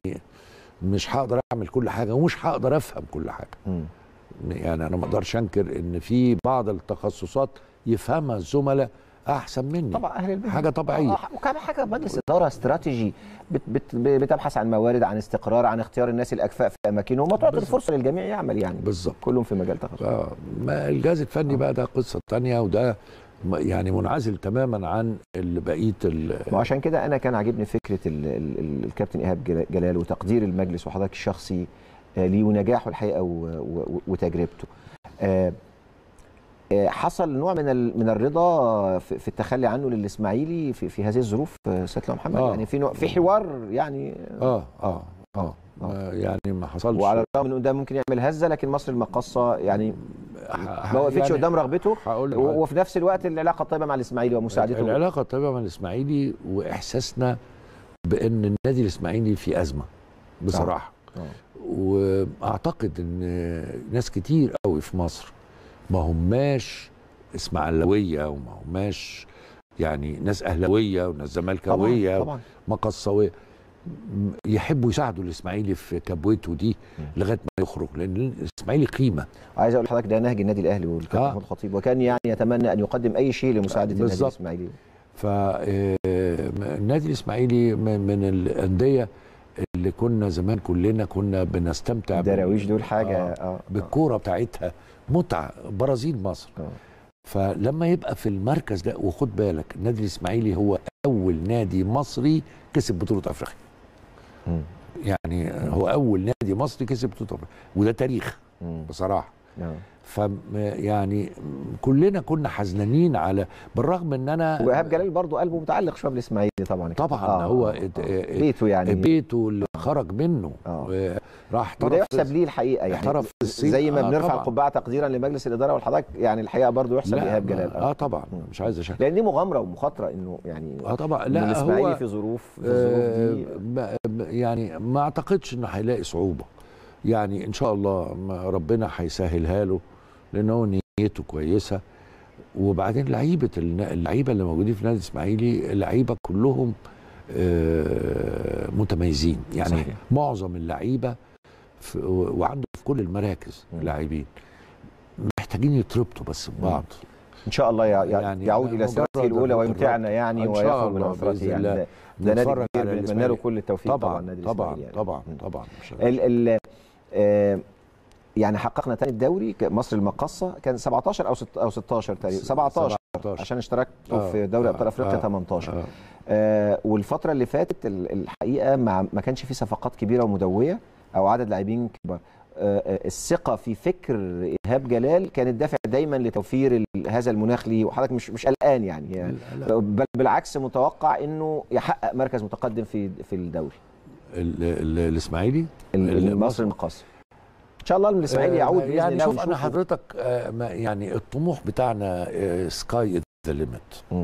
مش هقدر اعمل كل حاجه ومش هقدر افهم كل حاجه مم. يعني انا ما اقدرش انكر ان في بعض التخصصات يفهمها الزملاء احسن مني طبعا اهل البلد حاجة طبيعية. آه، وكمان حاجه مجلس اداره استراتيجي بت بت بتبحث عن موارد عن استقرار عن اختيار الناس الاكفاء في اماكنهم وتعطي بالظبط. الفرصه للجميع يعمل يعني بالظبط كلهم في مجال تخصص اه ما الجهاز الفني بقى ده قصه تانية وده م- يعني منعزل تماما عن ال- بقيه ال- وعشان كده انا كان عاجبني فكره ال ال ال الكابتن ايهاب جلا- جلال وتقدير المجلس وحضرتك الشخصي آه، ليه ونجاحه الحقيقه و- و- وتجربته آه، آه، حصل نوع من ال- من الرضا في في التخلي عنه للاسماعيلي في, في هذه الظروف آه، سيد الله محمد آه. يعني في نوع في حوار يعني اه اه اه ما- يعني ما حصلش وعلى الرغم من انه ده ممكن يعمل هزه لكن مصر المقاصه يعني ح- ما وقفتش يعني قدام رغبته هقول و- وفي نفس الوقت العلاقه الطيبه مع الاسماعيلي ومساعدته العلاقه الطيبه مع الاسماعيلي واحساسنا بان النادي الاسماعيلي في ازمه بصراحه آه. واعتقد ان ناس كتير قوي في مصر ما هماش اسماعيلاويه وما هماش يعني ناس اهلاويه وناس زملكاويه طبعا طبعا مقصويه م- يحبوا يساعدوا الاسماعيلي في كبوته دي لغايه ما يخرج لان الاسماعيلي قيمه عايز اقول لحضرتك ده نهج النادي الاهلي والكابتن آه. محمود الخطيب وكان يعني يتمنى ان يقدم اي شيء لمساعده النادي بالظبط. الاسماعيلي فالنادي الاسماعيلي من من الانديه اللي كنا زمان كلنا كنا بنستمتع بال- الدراويش دول حاجه آه. اه, آه. بالكوره بتاعتها متعه برازيل مصر آه. فلما يبقى في المركز ده وخد بالك النادي الاسماعيلي هو اول نادي مصري كسب بطوله افريقيا مم. يعني هو اول نادي مصري كسب بطوله افريقيا وده تاريخ مم. بصراحه آه. ف يعني كلنا كنا حزنانين على بالرغم ان انا وايهاب جلال برضو قلبه متعلق شويه بالاسماعيلي طبعا طبعا آه، هو آه، ات- آه. اه- بيته يعني بيته اللي خرج منه آه. راح وده احترف يحسب ليه الحقيقه يعني احترف في الصين. زي ما آه، بنرفع طبعاً. القبعه تقديرا لمجلس الاداره والحضرتك يعني الحقيقه برضو يحسب لا لايهاب ما- جلال اه طبعا مم. مش عايز اشك لان دي مغامره ومخاطره انه يعني اه طبعا إن لا الاسماعيلي هو في ظروف في آه، الظروف دي ما- ما- يعني ما اعتقدش انه هيلاقي صعوبه يعني ان شاء الله ما ربنا هيسهلها له لان هو نيته كويسه وبعدين لعيبه الن- اللعيبه اللي موجودين في النادي الاسماعيلي لعيبه كلهم آه، متميزين يعني صحيح. معظم اللعيبه في- وعنده في كل المراكز مم. لاعبين محتاجين يتربطوا بس ببعض ان شاء الله يع- يع- يعني يعود الى سيرته مجرد الاولى الربط. ويمتعنا يعني إن شاء ويخرج من الله عثرته بإذن يعني الله. ده, ده نادي نتفرج كبير على بنتمنى له الإسماعيلي. كل التوفيق طبعا, طبعا النادي طبعا الإسماعيلي يعني. طبعا مم. طبعا مش- ال ال آه، يعني حققنا تاني الدوري ك- مصر المقاصه كان 17 او ست او 16 تقريبا 17 17. عشان اشتركت آه، في دوري ابطال آه، افريقيا آه، 18 آه. آه والفتره اللي فاتت ال- الحقيقه ما ما كانش في صفقات كبيره ومدويه او عدد لاعبين كبار آه آه، الثقه في فكر ايهاب جلال كانت دافع دايما لتوفير ال- هذا المناخ ليه وحضرتك مش مش قلقان يعني, يعني لا، لا. بل بالعكس متوقع انه يحقق مركز متقدم في في الدوري ال- ال- الاسماعيلي ال- ال- مصر المقاصه ان شاء الله الاسماعيلي يعود باذن يعني الله شوف انا ونشوفه. حضرتك آه، ما- يعني الطموح بتاعنا سكاي ذا ليميت مم.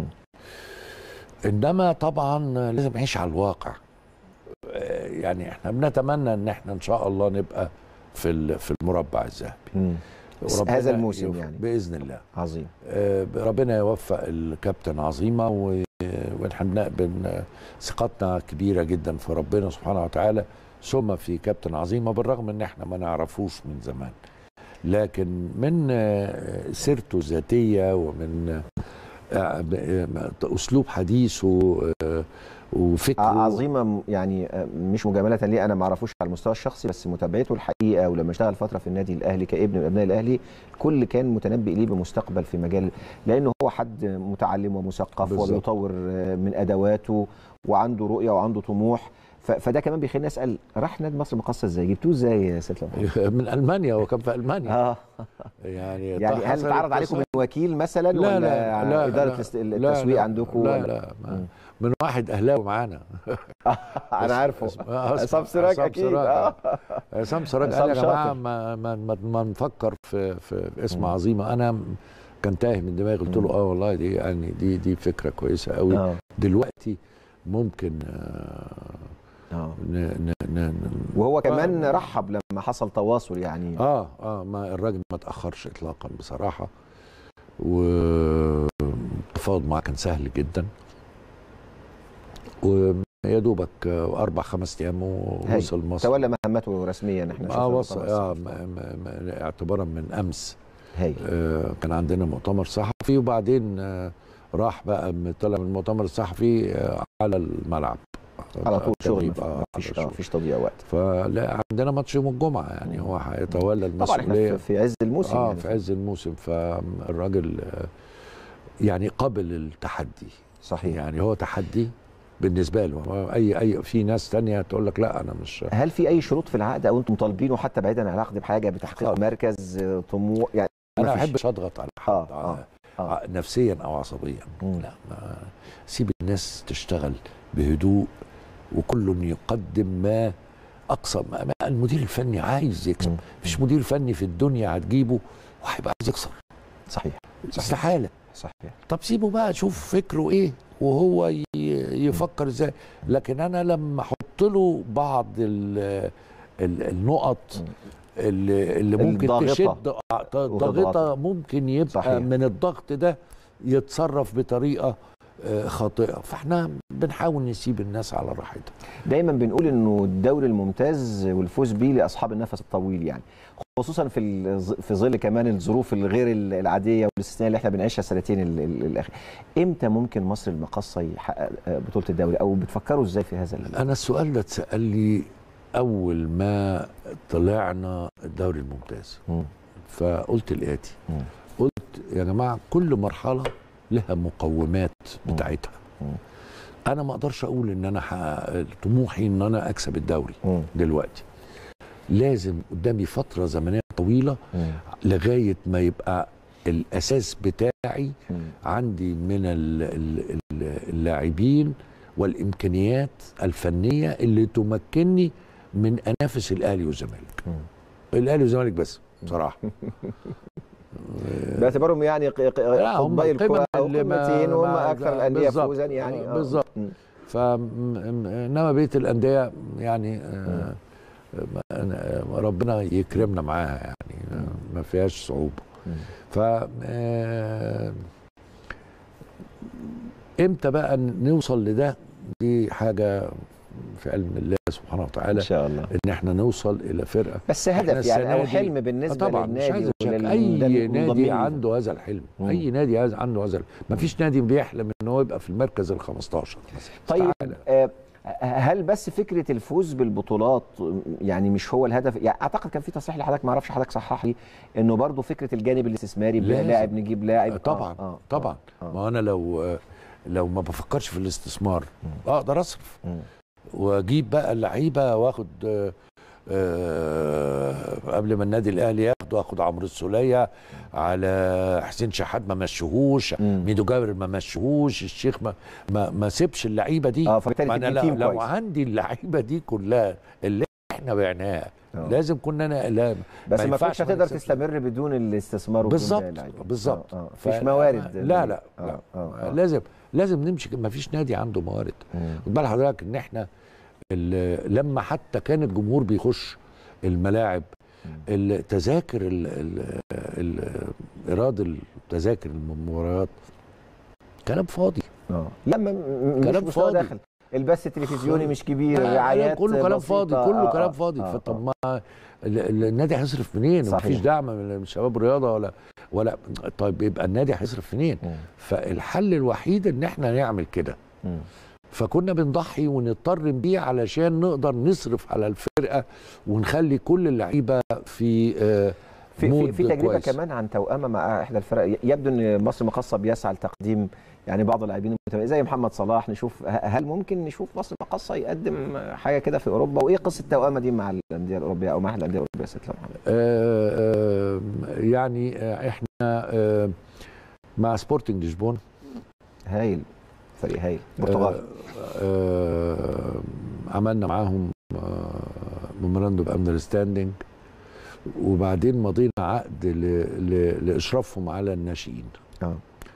انما طبعا لازم نعيش على الواقع آه، يعني احنا بنتمنى ان احنا ان شاء الله نبقى في ال- في المربع الذهبي مم. بس وربنا هذا الموسم يوفق- يعني. باذن الله عظيم آه، ربنا يوفق الكابتن عظيمه و- ونحن بن- بن- ثقتنا كبيره جدا في ربنا سبحانه وتعالى ثم في كابتن عظيمه بالرغم ان احنا ما نعرفوش من زمان لكن من آه، سيرته الذاتيه ومن آه، ب- آه، اسلوب حديثه آه، وفكره عظيمه م- يعني آه، مش مجامله ليه انا ما اعرفوش على المستوى الشخصي بس متابعته الحقيقه ولما اشتغل فتره في النادي الاهلي كابن من ابناء الاهلي الكل كان متنبئ ليه بمستقبل في مجال لانه هو حد متعلم ومثقف بالظبط. وبيطور آه، من ادواته وعنده رؤيه وعنده طموح ف- فده كمان بيخليني اسال راح نادي مصر مقصه ازاي جبتوه ازاي يا سيد لمحمود؟ من المانيا وكان في المانيا اه يعني يعني هل حصل اتعرض عليكم اتصال- من وكيل مثلا لا ولا لا لا اداره لا الاست- لا التسويق لا عندكم لا ولا لا ما- مم. من واحد اهلاوي معانا انا عارفه اسمه- عصام سراج عصام اكيد سراج. آه. عصام سراج عصام قال يا جماعه شاطر. ما, ما, ما, ما نفكر في, في اسم مم. عظيمه انا م- كان تايه من دماغي قلت له مم. اه والله دي يعني دي دي فكره كويسه قوي اه دلوقتي ممكن آه، اه ن ن ن ن- وهو كمان رحب لما حصل تواصل يعني اه اه ما الراجل ما تاخرش اطلاقا بصراحه والتفاوض معاه كان سهل جدا ويا دوبك آه، اربع خمس ايام هاي. ووصل مصر تولى مهمته رسميا احنا اه شفنا وصل المؤتمر اه الصحفي. ما ما ما اعتبارا من امس هاي آه كان عندنا مؤتمر صحفي وبعدين آه راح بقى من- طلع من المؤتمر الصحفي آه على الملعب على طول شغل التدريب، ما آه فيش على اه شغل. مفيش تضييع وقت فلا عندنا ماتش يوم الجمعه يعني هو هيتولى طبعا احنا المسؤوليه في- في عز الموسم اه يعني في عز الموسم فالراجل آه، يعني قبل التحدي صحيح يعني هو تحدي بالنسبه له هو اي اي في ناس تانية تقول لك لا انا مش هل في اي شروط في العقد او انتم طالبينه حتى بعيدا عن العقد بحاجه بتحقيق خالص. مركز آه، طموح يعني انا ما مفيش. بحبش اضغط على حد آه، آه آه، آه نفسيا او عصبيا مم. لا ما سيب الناس تشتغل بهدوء وكل يقدم ما اقصى ما ما المدير الفني عايز يكسب مم. مفيش مدير فني في الدنيا هتجيبه وهيبقى عايز يكسب صحيح استحاله صحيح طب سيبه بقى شوف فكره ايه وهو ي- يفكر ازاي لكن انا لما احط له بعض ال ال- النقط اللي, اللي ممكن الضاغطة. تشد ضاغطه وتضغط. ممكن يبقى صحيح. من الضغط ده يتصرف بطريقه آه، خاطئه فاحنا بنحاول نسيب الناس على راحتها دايما بنقول انه الدوري الممتاز والفوز بيه لاصحاب النفس الطويل يعني خصوصا في الظ- في ظل كمان الظروف الغير العاديه والاستثنائيه اللي احنا بنعيشها السنتين ال- ال- الاخيره امتى ممكن مصر المقصه يحقق آه، بطوله الدوري او بتفكروا ازاي في هذا ال- انا السؤال ده اتسال لي اول ما طلعنا الدوري الممتاز مم. فقلت الاتي مم. قلت يا جماعه كل مرحله لها مقومات بتاعتها مم. انا ما اقدرش اقول ان انا حقق طموحي ان انا اكسب الدوري مم. دلوقتي لازم قدامي فتره زمنيه طويله مم. لغايه ما يبقى الاساس بتاعي مم. عندي من ال- ال- ال- اللاعبين والامكانيات الفنيه اللي تمكنني من انافس الاهلي والزمالك مم. الاهلي والزمالك بس بصراحه باعتبارهم يعني ق- ق- لا، هم قطبي القمم الكرة او اللي ما- قمتين وهم ما- اكثر الانديه بالظبط. فوزا يعني آه، آه. بالظبط. مم. ف انما بقيه الانديه يعني آه، ما- ربنا يكرمنا معاها يعني آه، ما فيهاش صعوبه مم. ف آه، امتى بقى نوصل لده دي حاجه في علم الله سبحانه ان وتعالى شاء الله ان احنا نوصل الى فرقه بس إحنا هدف يعني السنة او دي- حلم آه بالنسبه طبعا مش عايز للنادي أشك. ولل- اي نادي للمنضمين. عنده هذا الحلم مم. اي نادي عايز- عنده هذا الحلم ما فيش نادي بيحلم ان هو يبقى في المركز ال 15 مثلا طيب استحالة. آه، هل بس فكره الفوز بالبطولات يعني مش هو الهدف يعني اعتقد كان في تصريح لحضرتك ما اعرفش حضرتك صحح لي انه برضو فكره الجانب الاستثماري لازم. لاعب نجيب لاعب آه، طبعا آه، آه، طبعا آه. ما انا لو لو ما بفكرش في الاستثمار اقدر اصرف مم. واجيب بقى اللعيبه واخد آه، آه، قبل ما النادي الاهلي ياخده اخد عمرو السوليه على حسين شحات ما مشيهوش مم. ميدو جابر ما مشيهوش الشيخ ما ما, ما سيبش اللعيبه دي اه فبالتالي ما انا تبني لو, تيم لو كويس عندي اللعيبه دي كلها اللي احنا بعناها آه. لازم كنا انا لا بس ما ما ينفعش كنتش ما هتقدر نكسبش. تستمر بدون الاستثمار وبدون بالظبط لعيبة. بالظبط آه، آه. ف- مفيش موارد لا لا, آه، لا. آه، آه. لازم لازم نمشي ما فيش نادي عنده موارد مم. خد بال حضرتك ان احنا ال- لما حتى كان الجمهور بيخش الملاعب التذاكر ال- ال- ال- ايراد التذاكر المباريات كلام فاضي اه لا ما- م- مش كلام مستوى فاضي. داخل البث التلفزيوني مش كبير لا، رعايات كله كلام بسيطة. فاضي كله آه، كلام آه، فاضي آه، فطب آه. ما ال- ال- النادي هيصرف منين صحيح. مفيش دعم من من شباب رياضه ولا ولا طيب يبقى النادي هيصرف منين مم. فالحل الوحيد ان احنا نعمل كده مم. فكنا بنضحي ونضطر نبيع علشان نقدر نصرف على الفرقه ونخلي كل اللعيبه في آه، في في, مود في تجربه كويس. كمان عن توأمه مع احدى الفرق يبدو ان مصر مقصه بيسعى لتقديم يعني بعض اللاعبين المتميزين زي محمد صلاح نشوف ه- هل ممكن نشوف مصر مقصه يقدم حاجه كده في اوروبا وايه قصه التوأمه دي مع الانديه الاوروبيه او مع احد الانديه الاوروبيه ست محمد آه، آه، يعني آه، احنا آه، مع سبورتنج لشبون هايل فريق هايل البرتغال آه، آه، عملنا معاهم ميموراندوم اندرستاندنج وبعدين مضينا عقد ل- ل- لاشرافهم على الناشئين اه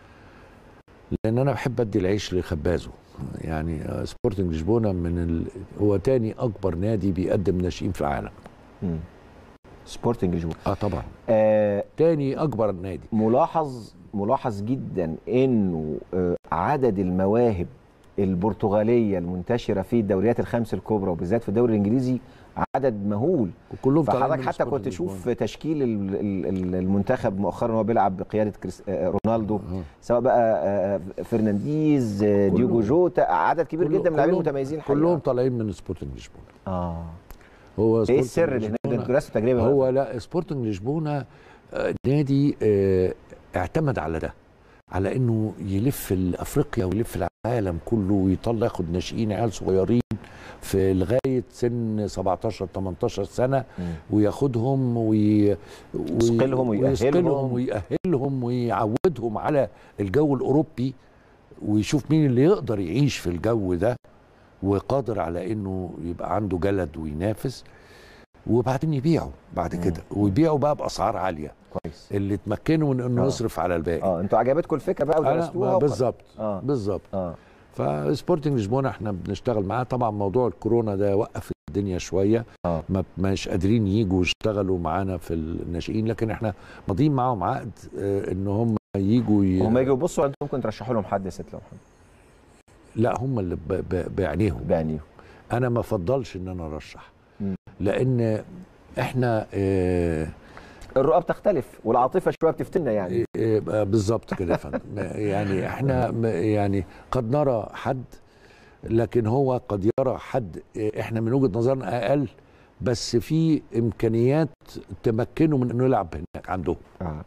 لان انا بحب ادي العيش لخبازه يعني آه، سبورتنج لشبونه من ال... هو تاني اكبر نادي بيقدم ناشئين في العالم مم. سبورتنج لشبونه اه طبعا آه تاني اكبر نادي ملاحظ ملاحظ جدا انه آه، عدد المواهب البرتغاليه المنتشره في الدوريات الخمس الكبرى وبالذات في الدوري الانجليزي عدد مهول وكلهم طالعين فحضرتك من حتى سبورتنج كنت تشوف لشبونة. تشكيل ال- ال- ال- المنتخب مؤخرا وهو بيلعب بقياده كريس آه، رونالدو آه. سواء بقى آه، فرنانديز آه، كله- ديوجو جوتا عدد كبير كله- جدا من اللاعبين كلهم- المتميزين حقيقة. كلهم طالعين من سبورتنج لشبونه اه هو ايه سبورتنج السر اللي هناك ده لشبونة- انتوا درستوا تجربه هو لا سبورتنج لشبونه آه، نادي آه، اعتمد على ده على انه يلف افريقيا ويلف العالم كله ويطلع ياخد ناشئين عيال صغيرين في لغايه سن 17 18 سنه مم. وياخدهم وي... وي- يثقلهم ويأهلهم. ويثقلهم ويأهلهم ويعودهم على الجو الاوروبي ويشوف مين اللي يقدر يعيش في الجو ده وقادر على انه يبقى عنده جلد وينافس وبعدين يبيعوا بعد مم. كده ويبيعوا بقى باسعار عاليه كويس اللي تمكنوا من انه آه. يصرف على الباقي اه انتوا عجبتكم الفكره بقى أنا- ودرستوها وق- بالظبط اه بالظبط اه فسبورتنج لشبونه احنا بنشتغل معاه طبعا موضوع الكورونا ده وقف الدنيا شويه اه ما مش قادرين يجوا يشتغلوا معانا في الناشئين لكن احنا ماضيين معاهم عقد آه، ان هم يجوا ي... وهم يجوا يبصوا انتم ممكن ترشحوا لهم حد يا ست لو محمد لا هم اللي ب... ب... بعينيهم بعينيهم انا ما افضلش ان انا ارشح مم. لان احنا آه، الرؤى بتختلف والعاطفه شويه بتفتنا يعني آه، آه، بالظبط كده يا فندم يعني احنا م- يعني قد نرى حد لكن هو قد يرى حد آه، احنا من وجهه نظرنا اقل بس في امكانيات تمكنه من انه يلعب هناك عندهم اه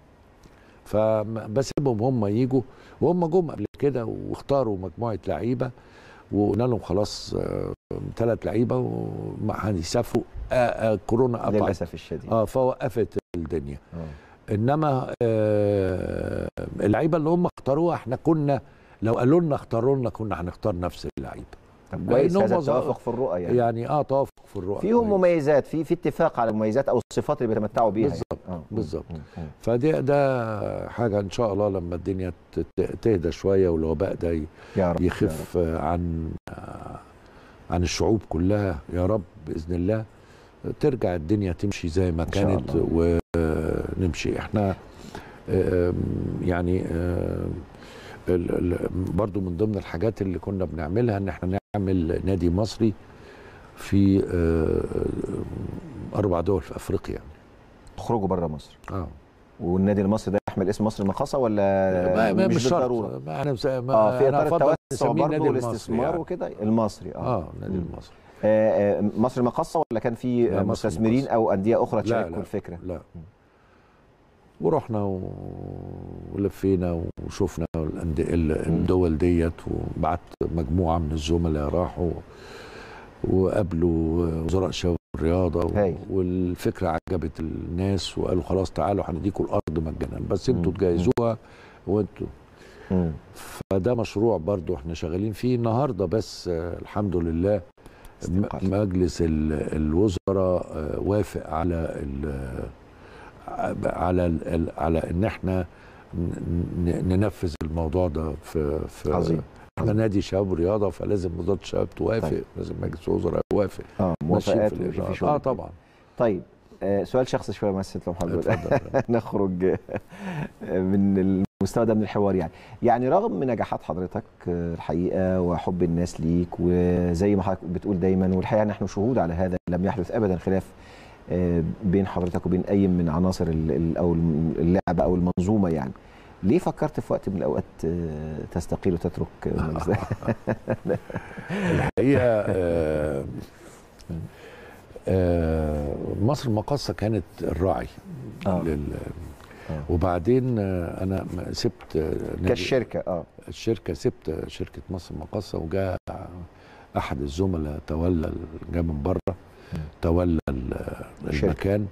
فبسيبهم هم يجوا وهم جم قبل كده واختاروا مجموعه لعيبه وقلنا لهم خلاص ثلاث لعيبه وهيسافروا آه، آه، كورونا قطعت للاسف الشديد اه فوقفت الدنيا آه. انما آه اللعيبه اللي هم اختاروها احنا كنا لو قالوا لنا اختاروا لنا كنا هنختار نفس اللعيبه طب كويس لأنهم هذا وظ- التوافق في الرؤى يعني, يعني اه توافق في الرؤى فيهم كويس. مميزات في في اتفاق على المميزات او الصفات اللي بيتمتعوا بيها بالظبط، يعني. آه. بالظبط. مم. مم. فده ده حاجه ان شاء الله لما الدنيا ت- ت- تهدى شويه والوباء ده ي- يا رب يا رب. يخف آه، عن آه، عن الشعوب كلها يا رب باذن الله ترجع الدنيا تمشي زي ما إن شاء كانت ونمشي احنا آم، يعني آم، ال- ال- برضو من ضمن الحاجات اللي كنا بنعملها ان احنا نعمل نادي مصري في آه، اربع دول في افريقيا تخرجوا بره مصر اه والنادي المصري ده يحمل اسم مصر المقاصه ولا ما ما مش مش بالضروره شرط ما انا مس- ما اه في أنا اطار أفضل التوسع نسميه برضه النادي المصري والاستثمار يعني. وكده المصري اه, اه النادي مم. المصري آه آه، مصر المقاصه ولا كان في لا، آه، مصر مستثمرين المقاصة. او انديه اخرى لا، تشاركوا لا. الفكره لا ورحنا و- ولفينا وشفنا الأند- ال- الدول ديت وبعت مجموعه من الزملاء راحوا وقابلوا وزراء الشباب والرياضه هايل. و- والفكره عجبت الناس وقالوا خلاص تعالوا هنديكم الارض مجانا بس انتوا مم. تجهزوها وانتوا مم. فده مشروع برضو احنا شغالين فيه النهارده بس آه، الحمد لله م- استقال. مجلس ال- الوزراء آه، وافق على ال على ال على ان احنا ن- ن- ننفذ الموضوع ده في في عظيم. احنا نادي شباب ورياضه فلازم وزاره الشباب توافق طيب. لازم مجلس الوزراء يوافق اه ماشيين موافقات في وفي الإجراءات. شغل اه كتير. طبعا طيب آه سؤال شخصي شويه بس لو محمد اتفضل نخرج من المستوى ده من الحوار يعني يعني رغم نجاحات حضرتك آه، الحقيقه وحب الناس ليك وزي ما حضرتك بتقول دايما والحقيقه نحن شهود على هذا لم يحدث ابدا خلاف آه، بين حضرتك وبين اي من عناصر ال- ال- او اللعبه او المنظومه يعني ليه فكرت في وقت من الاوقات آه، تستقيل وتترك المجلس ده؟ الحقيقه آه آه مصر المقاصه كانت الراعي آه. لل آه. وبعدين آه، انا م- سبت آه، نادي- كالشركه اه الشركه سبت شركه مصر المقاصه وجاء احد الزملاء تولى جاء من بره تولى ال- الشركة. المكان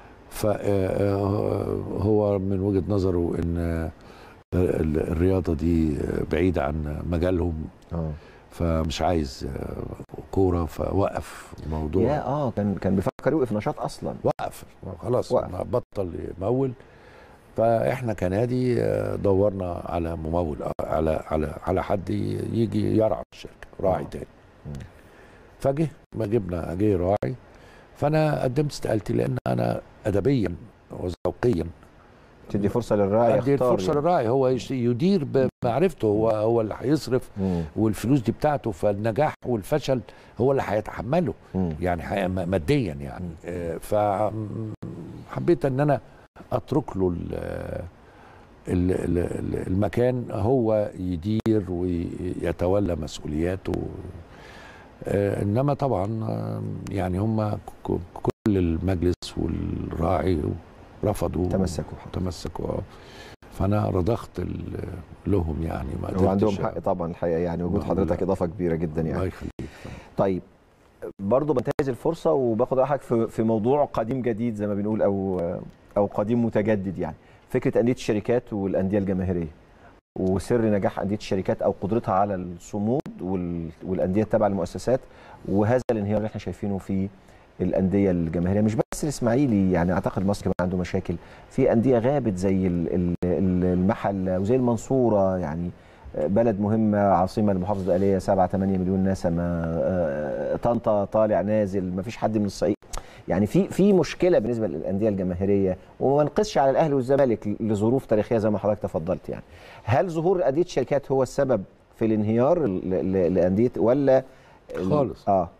فهو من وجهه نظره ان آه، ال- الرياضه دي بعيده عن مجالهم اه فمش عايز آه، كوره فوقف الموضوع يا اه كان كان بيفكر يوقف نشاط اصلا وقف خلاص وقف. ما بطل يمول فاحنا كنادي آه، دورنا على ممول آه، على على على حد يجي يرعى الشركه راعي آه. تاني مم. فجه ما جبنا جه راعي فانا قدمت استقالتي لان انا ادبيا وذوقيا تدي فرصه للراعي ادي يختار الفرصه للراعي هو يش- يدير بمعرفته هو هو اللي هيصرف مم. والفلوس دي بتاعته فالنجاح والفشل هو اللي هيتحمله مم. يعني حقيقة م- ماديا يعني مم. آه، فحبيت ان انا اترك له ال- ال- ال- ال- المكان هو يدير ويتولى مسؤولياته آه، انما طبعا آه، يعني هم ك- كل المجلس والراعي رفضوا تمسكوا تمسكوا آه. فانا رضخت ال- لهم يعني ما قدرتش وعندهم حق طبعا الحقيقه يعني وجود الحمد حضرتك لله. اضافه كبيره جدا الله يعني يخليك طيب برضه بنتهز الفرصه وباخد راحتك في في موضوع قديم جديد زي ما بنقول او او قديم متجدد يعني فكره انديه الشركات والانديه الجماهيريه وسر نجاح انديه الشركات او قدرتها على الصمود وال- والانديه التابعه للمؤسسات وهذا الانهيار اللي احنا شايفينه في الانديه الجماهيريه مش بس الاسماعيلي يعني اعتقد مصر كمان عنده مشاكل في انديه غابت زي ال- ال- ال- المحل وزي المنصوره يعني بلد مهمه عاصمه المحافظه الآلية 7 8 مليون نسمه آه، طنطا طالع نازل ما فيش حد من الصعيد يعني في في مشكله بالنسبه للانديه الجماهيريه وما نقصش على الاهلي والزمالك لظروف تاريخيه زي ما حضرتك تفضلت يعني هل ظهور انديه الشركات هو السبب في الانهيار ل- ل- لانديه ولا ال- خالص. اه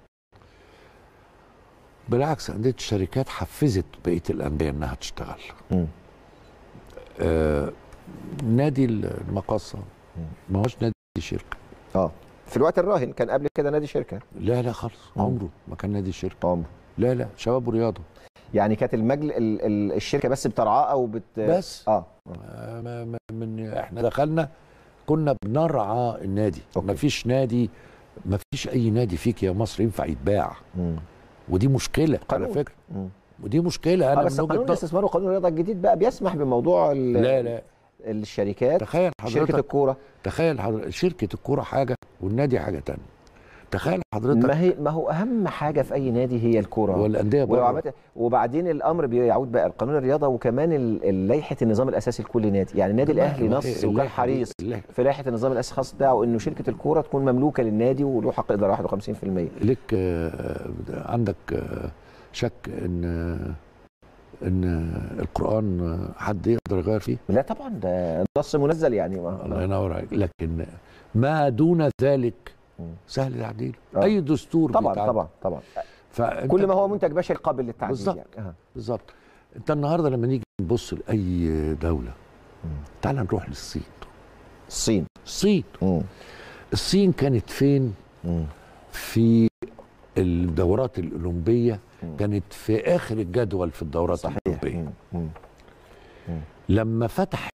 بالعكس انديه الشركات حفزت بقيه الانديه انها تشتغل مم. آه نادي المقصه ما هوش نادي شركه اه في الوقت الراهن كان قبل كده نادي شركه لا لا خالص مم. عمره ما كان نادي شركه عمر لا لا شباب ورياضه يعني كانت المجل ال ال الشركه بس بترعاه او بت بس اه آه، ما ما من احنا دخلنا كنا بنرعى النادي أوكي. ما فيش نادي ما فيش اي نادي فيك يا مصر ينفع يتباع مم. ودي مشكله على قانون. فكره مم. ودي مشكله آه انا بس من وجهه قانون نظري الاستثمار وقانون الرياضه الجديد بقى بيسمح بموضوع ال- لا لا الشركات تخيل شركه حضرتك الكوره تخيل حضرتك شركه الكوره حاجه والنادي حاجه تانية تخيل حضرتك ما هي ما هو اهم حاجه في اي نادي هي الكوره والانديه ولو بره عملت وبعدين الامر بيعود بقى لقانون الرياضه وكمان ال- لائحه النظام الاساسي لكل نادي يعني النادي الاهلي نص وكان اللائحة- حريص اللائحة- في لائحه النظام الاساسي الخاص بتاعه انه شركه الكوره تكون مملوكه للنادي وله حق اداره 51% لك آه، عندك آه، شك ان ان القران حد يقدر يغير فيه لا طبعا ده نص منزل يعني الله ما ينور عليك لكن ما دون ذلك مم. سهل تعديله آه. اي دستور طبعا بيتعدل. طبعا طبعا فأنت كل ما هو منتج بشري قابل للتعديل بالظبط. يعني أه. بالظبط انت النهارده لما نيجي نبص لاي دوله مم. تعال نروح للصين الصين الصين مم. الصين كانت فين مم. في الدورات الاولمبيه مم. كانت في اخر الجدول في الدورات صحيح الاولمبيه مم. مم. لما فتحت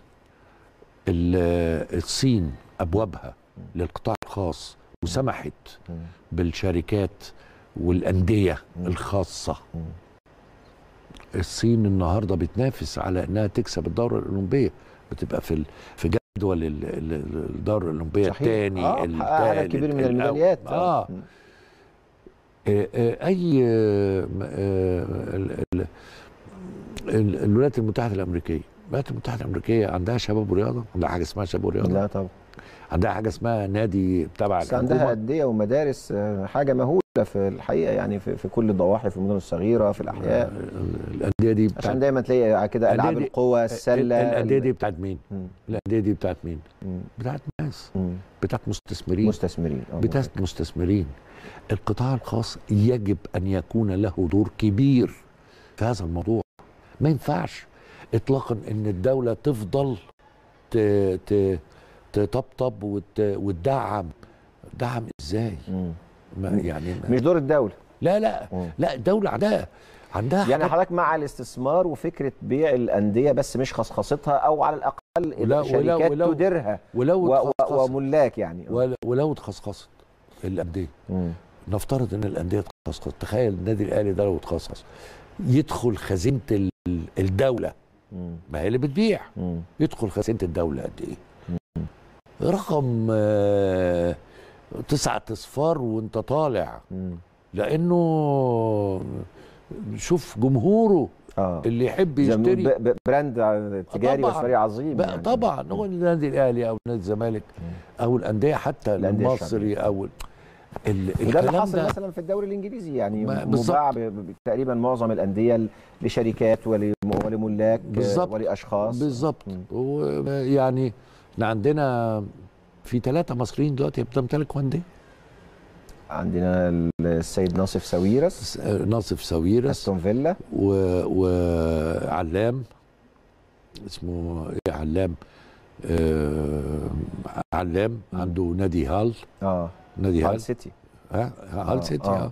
ال- الصين ابوابها للقطاع الخاص وسمحت مم. بالشركات والانديه مم. الخاصه مم. الصين النهارده بتنافس على انها تكسب الدوره الاولمبيه بتبقى في ال- في جدول ال- ال- الدوره الاولمبيه صحيح. الثاني آه، حقق عدد كبير من الميداليات اه مم. آه، آه، اي آه، م- آه، ال- ال- ال- الولايات المتحده الامريكيه الولايات المتحده الامريكيه عندها شباب ورياضه عندها حاجه اسمها شباب ورياضه لا طبعا عندها حاجه اسمها نادي تبع بس عندها الحكومه أندية ومدارس آه، حاجة مهولة في الحقيقة يعني في, في كل الضواحي في المدن الصغيرة في الأحياء آه، الانديه دي بتاعت عشان دايما تلاقي كده ألعاب الأندية دي- القوى السلة الانديه دي بتاعت مين؟ مم. الانديه دي بتاعت مين؟ مم. بتاعت ناس مم. بتاعت مستثمرين مستثمرين آه. بتاعت مستثمرين القطاع الخاص يجب ان يكون له دور كبير في هذا الموضوع ما ينفعش اطلاقا ان الدوله تفضل ت... ت... تطبطب وت... وتدعم دعم ازاي مم. ما يعني ما... مش دور الدولة لا لا مم. لا الدوله عندها عندها يعني حاجات- حضرتك مع الاستثمار وفكرة بيع الأندية بس مش خصخصتها أو على الأقل ولا- شركات ولا- تديرها ولو و- و- اتخصصت وملاك يعني ول- ولو اتخصصت الانديه مم. نفترض ان الانديه اتخصصت تخيل النادي الاهلي ده لو اتخصص يدخل خزينه ال- الدوله مم. ما هي اللي بتبيع مم. يدخل خزينه الدوله قد ايه رقم آه، تسعة اصفار وانت طالع مم. لانه شوف جمهوره اه اللي يحب زي ما بنقول يشتري ب- ب- براند تجاري طبعاً. واسعاري عظيم بقى يعني. طبعا هو النادي الاهلي او نادي الزمالك او الانديه حتى الأندية المصري الشعبية. او ال- ال- وده اللي الكلام حصل ده مثلا في الدوري الانجليزي يعني ما- مباع ب- ب- تقريبا معظم الانديه ل- لشركات ول- ولملاك بالظبط. ولاشخاص بالظبط مم. ويعني احنا عندنا في ثلاثة مصريين دلوقتي بتمتلكوا أندية عندنا السيد ناصف ساويرس س- ناصف ساويرس استون فيلا و- وعلام اسمه ايه علام آه علام عنده نادي هال اه نادي هال هال سيتي ها آه، هال سيتي آه. اه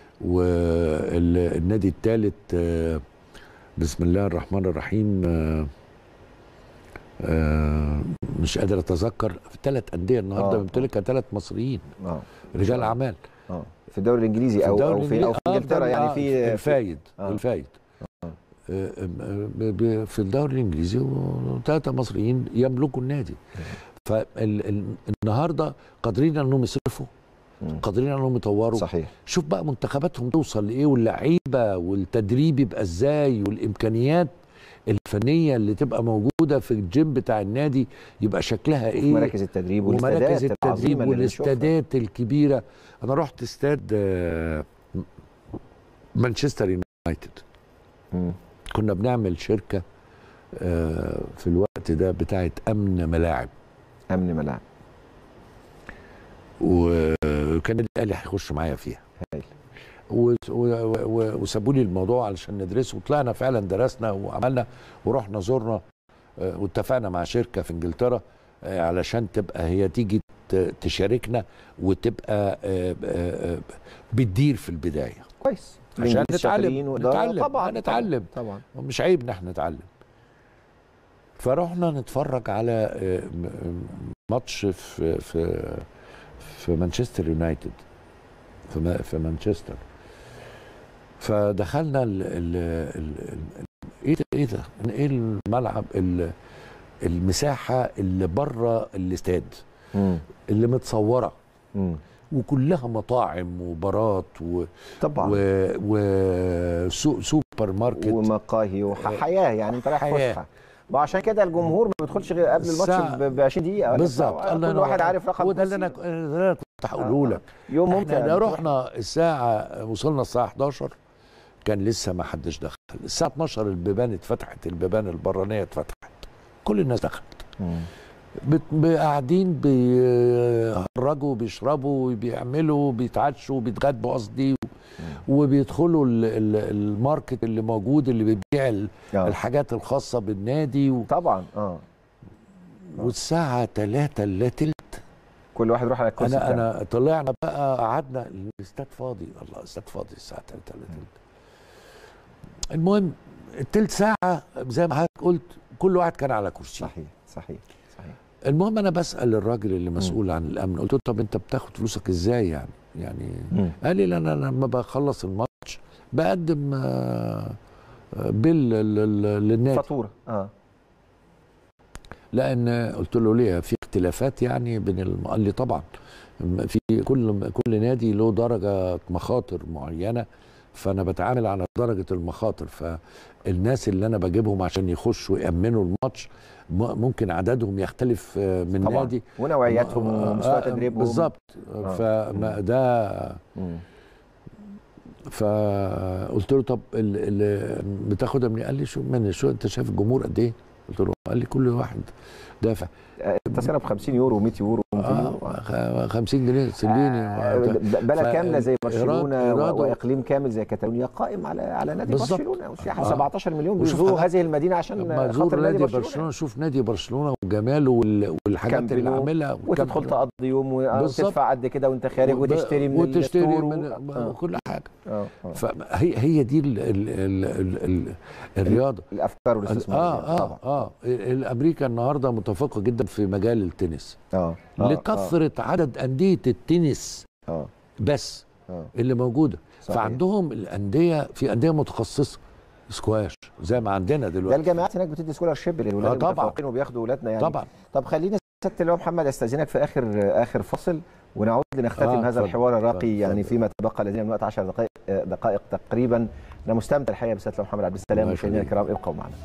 والنادي الثالث آه بسم الله الرحمن الرحيم آه آه مش قادر اتذكر ثلاث انديه النهارده آه. بيمتلكها ثلاث مصريين اه رجال اعمال اه في الدوري الانجليزي في او الدوري او في او في الإنجليزي. آه، انجلترا الدوري- يعني آه، في الفايد آه. الفايد آه. آه، آه، ب- ب- في الدوري الانجليزي وثلاثه مصريين يملكوا النادي فالنهارده قادرين انهم يصرفوا مم. قادرين انهم يطوروا صحيح شوف بقى منتخباتهم توصل لايه واللعيبه والتدريب يبقى ازاي والامكانيات الفنيه اللي تبقى موجوده في الجيم بتاع النادي يبقى شكلها في ايه مراكز التدريب ومراكز والاستادات العظيمة التدريب اللي بنشوفها. والاستادات الكبيره انا رحت استاد آه، مانشستر يونايتد مم. كنا بنعمل شركه آه، في الوقت ده بتاعه امن ملاعب امن ملاعب وكان النادي الاهلي هيخش معايا فيها هايل. و- و- و- وسابوا لي الموضوع علشان ندرسه وطلعنا فعلا درسنا وعملنا ورحنا زرنا آه، واتفقنا مع شركه في انجلترا آه، علشان تبقى هي تيجي ت- تشاركنا وتبقى آه، آه، آه، بتدير في البدايه كويس عشان الإنجليز نتعلم- شاطرين وإدارة. نتعلم، طبعا هنتعلم. طبعا مش عيب ان احنا نتعلم فرحنا نتفرج على آه، م- م- ماتش في في في مانشستر يونايتد في ما- في مانشستر فدخلنا ال ال ال ال ايه ده ايه ده ايه الملعب ال- المساحه اللي بره الاستاد مم. اللي متصوره مم. وكلها مطاعم وبارات و طبعا و وسوق سوبر ماركت ومقاهي وحياه يعني انت رايح حياة. فسحه وعشان كده الجمهور ما بيدخلش غير قبل الماتش الساعة- ب 20 دقيقه ولا بالظبط بتاع. الله كل ينور واحد عليك. عارف رقم هو ده اللي انا كرسي. ده اللي انا كنت هقوله لك يوم احنا ممتع ده بتروح. رحنا الساعه وصلنا الساعه 11 كان لسه ما حدش دخل الساعه 12 البيبان اتفتحت البيبان البرانيه اتفتحت كل الناس دخلت مم. بت- قاعدين بيهرجوا بيشربوا بيعملوا بيتعشوا بيتغدوا قصدي وبيدخلوا ال- ال- الماركت اللي موجود اللي بيبيع ال- آه. الحاجات الخاصه بالنادي و... طبعا اه والساعه 3 الا تلت كل واحد يروح على الكرسي انا بتاعه. انا طلعنا بقى قعدنا الاستاد فاضي الله الاستاد فاضي الساعه 3 الا تلت المهم التلت ساعه زي ما حضرتك قلت كل واحد كان على كرسي صحيح صحيح صحيح المهم انا بسال الراجل اللي مسؤول عن الامن قلت له طب انت بتاخد فلوسك ازاي يعني يعني مم. قال لي لا انا لما بخلص الماتش بقدم آه، آه، بيل لل- لل- للنادي فاتوره اه لان قلت له ليه في اختلافات يعني بين الم... قال لي طبعا في كل كل نادي له درجه مخاطر معينه فانا بتعامل على درجه المخاطر فالناس اللي انا بجيبهم عشان يخشوا يامنوا الماتش م- ممكن عددهم يختلف آه، من طبعا نادي ونوعياتهم آه، ومستوى آه، تدريبهم بالظبط آه. فما ده مم. فقلت له طب اللي بتاخدها منين؟ قال لي شو من شو انت شايف الجمهور قد ايه؟ قلت له قال لي كل واحد دافع آه، التذكره ب 50 يورو 100 يورو 200 يورو آه خ- 50 جنيه سليني آه، و- ب- بلد ف- كامله زي إيراد- برشلونه و- إيراده- واقليم كامل زي كاتالونيا قائم على على نادي بالظبط. برشلونه والسياحه آه. 17 مليون وشوف بيزوروا حضرتك- هذه المدينه عشان لما خاطر ازور نادي نادي برشلونه برشلونه شوف نادي برشلونه وجماله وال- والحاجات اللي كامب نو، عاملها وتدخل والكامب- تقضي يوم و- بالظبط. وتدفع قد كده وانت خارج وب- وتشتري من وتشتري الستور من و- آه. كل حاجه آه، آه. فهي هي دي ال ال ال ال ال الرياضه الافكار والاستثمار اه اه طبعا اه الامريكا النهارده متفوقه جدا في مجال التنس اه آه، لكثره عدد انديه التنس اه بس اه اللي موجوده صحيح. فعندهم الانديه في انديه متخصصه سكواش زي ما عندنا ده دلوقتي الجامعات هناك بتدي سكولار شيب للولاد آه، طبعاً. المتفوقين وبياخدوا ولادنا يعني طبعا طب خلينا سياده اللواء محمد استاذنك في اخر اخر فصل ونعود لنختتم آه، هذا اتفضل، الحوار الراقي اتفضل، يعني اتفضل. فيما تبقى لدينا من وقت 10 دقائق دقائق تقريبا انا مستمتع الحقيقه بسياده اللواء محمد عبد السلام الله مشاهدينا يخليك. الكرام ابقوا معنا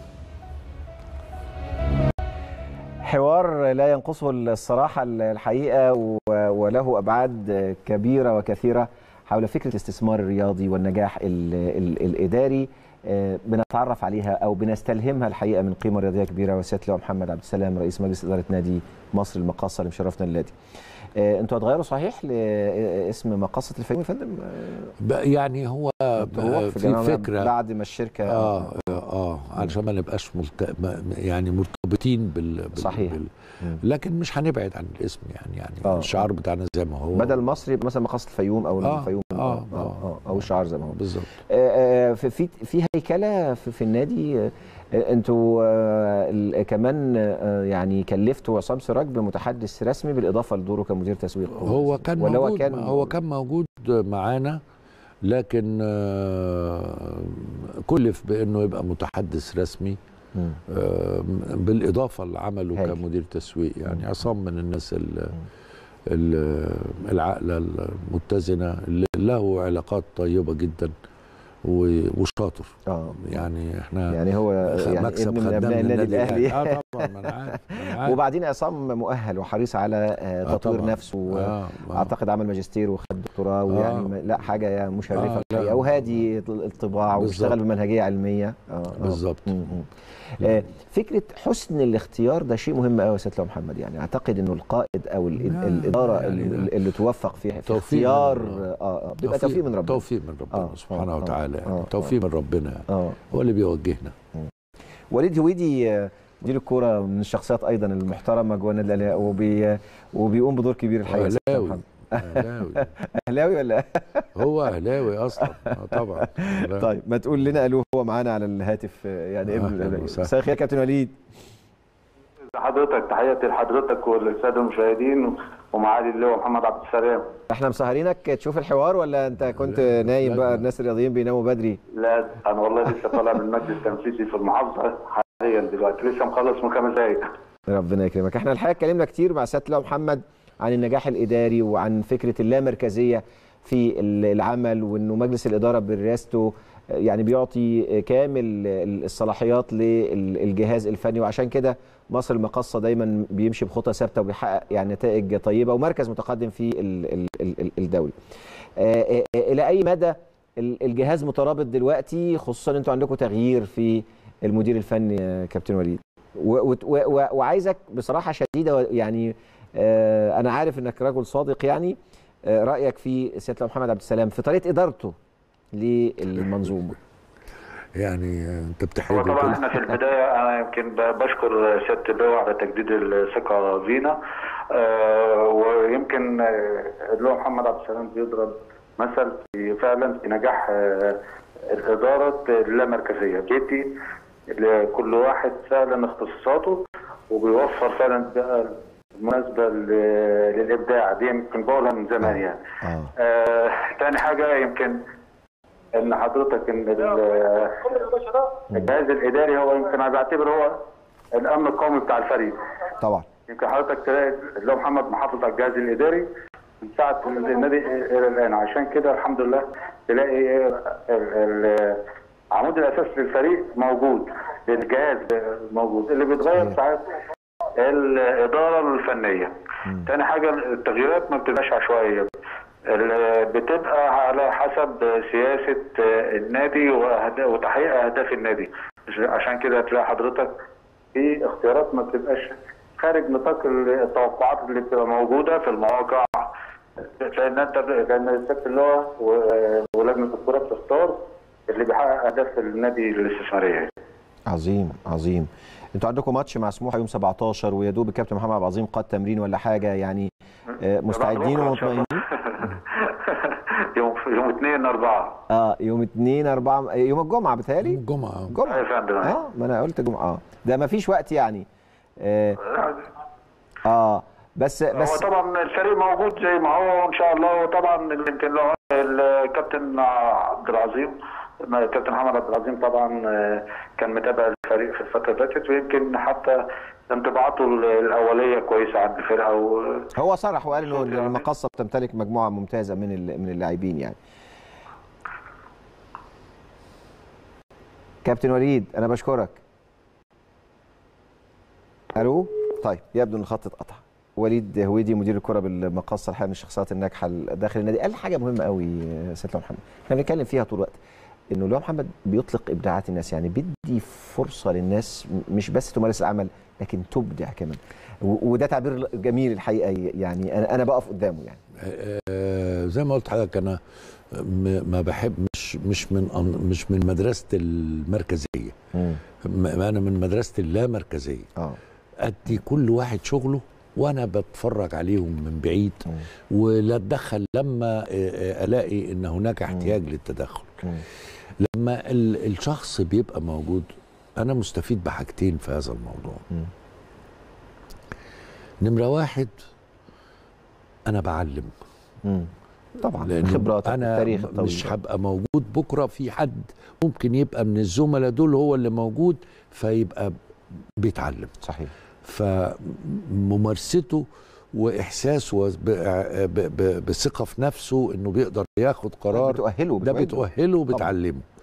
حوار لا ينقصه الصراحه الحقيقه و- وله ابعاد كبيره وكثيره حول فكره الاستثمار الرياضي والنجاح ال ال الاداري آه، بنتعرف عليها او بنستلهمها الحقيقه من قيمه رياضيه كبيره وسياده اللواء محمد عبد السلام رئيس مجلس اداره نادي مصر المقاصه اللي مشرفنا النادي. آه، انتوا هتغيروا صحيح لاسم مقاصه الفيوم يا فندم؟ ب- يعني هو آه، ب- في جماعة فكره بعد ما الشركه اه اه علشان ما نبقاش ملت... ما- يعني مرتبطين بال... بال... صحيح. بال... مم. لكن مش هنبعد عن الاسم يعني يعني آه. الشعار بتاعنا زي ما هو بدل مصر يبقى مثلا مقاصه الفيوم او آه، الفيوم آه، آه، آه. آه، او الشعار زي ما هو بالظبط آه، آه، في في في هيكله في, في النادي آه، انتوا آه، ال- كمان آه، يعني كلفتوا عصام سراج بمتحدث رسمي بالاضافه لدوره كمدير تسويق هو كان ولا هو موجود كان- هو كان موجود معانا لكن آه، كلف بانه يبقى متحدث رسمي مم. آه، بالاضافه لعمله هايل. كمدير تسويق يعني مم. عصام من الناس ال- ال- العاقله المتزنه اللي له علاقات طيبه جدا و- وشاطر اه يعني احنا يعني هو خ- يعني مكسب ابن من خدام ابناء النادي الاهلي اه طبعا ما انا عارف ما أنا عارف. وبعدين عصام مؤهل وحريص على آه، آه تطوير طبعاً. نفسه آه، آه. اعتقد عمل ماجستير وخد دكتوراه آه. ويعني ما- لا حاجه يا مشرفه آه، لا. الحقيقه وهادي الطباع بالظبط. واشتغل بمنهجيه علميه آه، آه. بالظبط. م- م. آه، فكره حسن الاختيار ده شيء مهم قوي يا سيد محمد يعني اعتقد انه القائد او ال- لا، الاداره يعني اللي, ده اللي توفق في, في توفيق اختيار من ربنا. اه اه بيبقى توفيق من ربنا توفيق من ربنا آه، سبحانه آه، وتعالى آه، يعني آه. توفيق من ربنا اه هو اللي بيوجهنا وليد هويدي آه، مدير الكوره من الشخصيات ايضا المحترمه جوه النادي الاهلي وبي وبيقوم بدور كبير الحقيقه يا سيد اهلاوي محمد. اهلاوي اهلاوي ولا هو اهلاوي اصلا آه، طبعا لا. طيب ما تقول لنا الو هو معانا على الهاتف آه، يعني ابن أهلاً الأهلي. وسهلاً. مساء الخير يا كابتن وليد حضرتك تحياتي لحضرتك وللساده المشاهدين ومعالي اللواء محمد عبد السلام احنا مسهرينك تشوف الحوار ولا انت كنت نايم لا، بقى لا. الناس الرياضيين بيناموا بدري لا انا والله لسه طالع من المجلس التنفيذي في المحافظه حاليا دلوقتي لسه مخلص من خمس دقايق ربنا يكرمك احنا الحقيقه اتكلمنا كتير مع سياده اللواء محمد عن النجاح الاداري وعن فكره اللامركزيه في ال- العمل وانه مجلس الاداره برئاسته آه، يعني بيعطي آه، كامل ال- الصلاحيات للجهاز الفني وعشان كده مصر المقاصه دايما بيمشي بخطى ثابته وبيحقق يعني نتائج طيبه ومركز متقدم في ال- ال- ال- ال- الدوري. آه، آه، آه، الى اي مدى ال- الجهاز مترابط دلوقتي خصوصا انتوا عندكم تغيير في المدير الفني يا كابتن وليد و- و- و- وعايزك بصراحه شديده يعني آه، انا عارف انك رجل صادق يعني آه، رايك في سياده محمد عبد السلام في طريقه ادارته للمنظومه يعني آه، انت هو بتحرجه طبعا كده احنا في البدايه انا يمكن ب- بشكر سياده اللواء على تجديد الثقه فينا آه، ويمكن آه، اللواء محمد عبد السلام بيضرب مثل في فعلا في نجاح آه، الاداره اللامركزيه بيدي لكل واحد فعلا اختصاصاته وبيوفر فعلا بقى المناسبه ل- للابداع دي يمكن بقولها من زمان يعني اه آه، تاني حاجة يمكن ان حضرتك ان ال- الجهاز الاداري هو يمكن انا بعتبر هو الامن القومي بتاع الفريق طبعا يمكن حضرتك تلاقي اللي هو محمد محافظ على الجهاز الاداري من ساعة النادي الى الان عشان كده الحمد لله تلاقي ال- ال- عمود الاساس للفريق موجود الجهاز موجود اللي بيتغير صحيح. ساعات الاداره الفنيه تاني حاجه التغييرات ما بتبقاش عشوائيه ال- بتبقى على حسب سياسه النادي وأهد- وتحقيق اهداف النادي عشان كده هتلاقي حضرتك في اختيارات ما بتبقاش خارج نطاق التوقعات اللي بتبقى موجوده في المواقع لان انت لان سياده اللواء و- ولجنه الكره بتختار اللي بيحقق اهداف النادي الاستثماريه عظيم عظيم انتوا عندكم ماتش مع سموحه يوم 17 ويا دوب الكابتن محمد عبد العظيم قاد تمرين ولا حاجه يعني آه، مستعدين بعد بكرة إن شاء الله. ومطمئنين يوم يوم 2 4 اه يوم 2 4 يوم الجمعه بتهيألي الجمعه الجمعه يا فندم. اه ما انا قلت جمعه اه ده ما فيش وقت يعني اه, آه بس هو بس طبعا الفريق موجود زي ما هو وان شاء الله وطبعا يمكن لو الكابتن عبد العظيم الكابتن محمد عبد العظيم طبعا آه، كان متابع الفريق في الفتره اللي فاتت ويمكن حتى انطباعاته الاوليه كويسه عن الفرقه و... هو صرح وقال انه يعني. المقصه بتمتلك مجموعه ممتازه من ال- من اللاعبين يعني كابتن وليد انا بشكرك الو طيب يبدو ان الخط اتقطع وليد هويدي مدير الكره بالمقصه الحقيقه من الشخصيات الناجحه داخل النادي قال حاجه مهمه قوي يا سيد محمد احنا بنتكلم فيها طول الوقت انه لو محمد بيطلق ابداعات الناس يعني بيدي فرصه للناس م- مش بس تمارس العمل لكن تبدع كمان و- وده تعبير جميل الحقيقه يعني انا انا بقف قدامه يعني آه، زي ما قلت حضرتك انا م- ما بحب مش مش من أن- مش من مدرسه المركزيه م- انا من مدرسه اللامركزيه اه ادي كل واحد شغله وانا بتفرج عليهم من بعيد ولا اتدخل لما آه، آه، الاقي ان هناك احتياج للتدخل مم. لما ال- الشخص بيبقى موجود انا مستفيد بحاجتين في هذا الموضوع مم. نمره واحد انا بعلم مم. طبعا لأنه خبرات انا التاريخ الطويل مش هبقى موجود بكره في حد ممكن يبقى من الزملاء دول هو اللي موجود فيبقى بيتعلم صحيح فممارسته واحساسه وب- ب- ب- بثقه في نفسه انه بيقدر ياخد قرار بتؤهله ده بتؤهله. بتؤهله وبتعلمه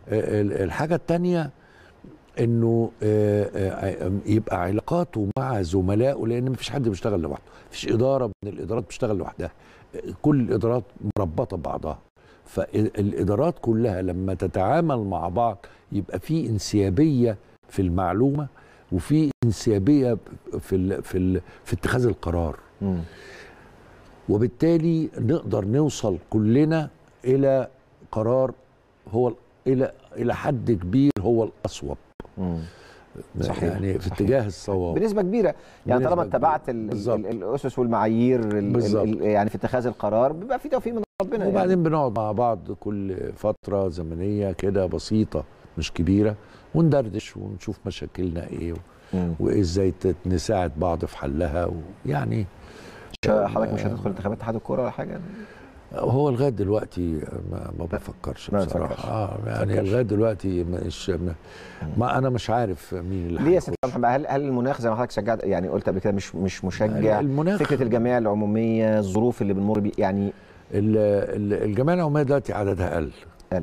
ال- الحاجه الثانيه انه آه، آه، يبقى علاقاته مع زملائه لان مفيش حد بيشتغل لوحده مفيش اداره من الادارات بتشتغل لوحدها كل الادارات مربطه ببعضها فالادارات كلها لما تتعامل مع بعض يبقى في انسيابيه في المعلومه وفي انسيابيه في ال في ال في اتخاذ القرار مم. وبالتالي نقدر نوصل كلنا الى قرار هو ال- الى الى حد كبير هو الاصوب مم. صحيح، يعني في صحيح. اتجاه الصواب بنسبه كبيره يعني بنسبة طالما اتبعت كبيرة. ال- ال- بالظبط. ال- الاسس والمعايير ال- ال- بالظبط. ال- يعني في اتخاذ القرار بيبقى في توفيق من ربنا يعني. وبعدين بنقعد مع بعض كل فتره زمنيه كده بسيطه مش كبيره وندردش ونشوف مشاكلنا ايه مم. وازاي تت- نساعد بعض في حلها ويعني مش- حضرتك مش هتدخل انتخابات اتحاد الكوره ولا حاجه هو لغايه دلوقتي ما, ما بفكرش ما بصراحه بتفكرش. اه يعني بتفكرش. لغايه دلوقتي مش ما, ما انا مش عارف مين اللي ليه يا سيدي هيخش. محمد هل هل المناخ زي ما حضرتك شجعت يعني قلت قبل كده مش مش مشجع المناخ فكره الجمعيه العموميه الظروف اللي بنمر بيها يعني ال- ال- الجمعيه العموميه دلوقتي عددها قل قل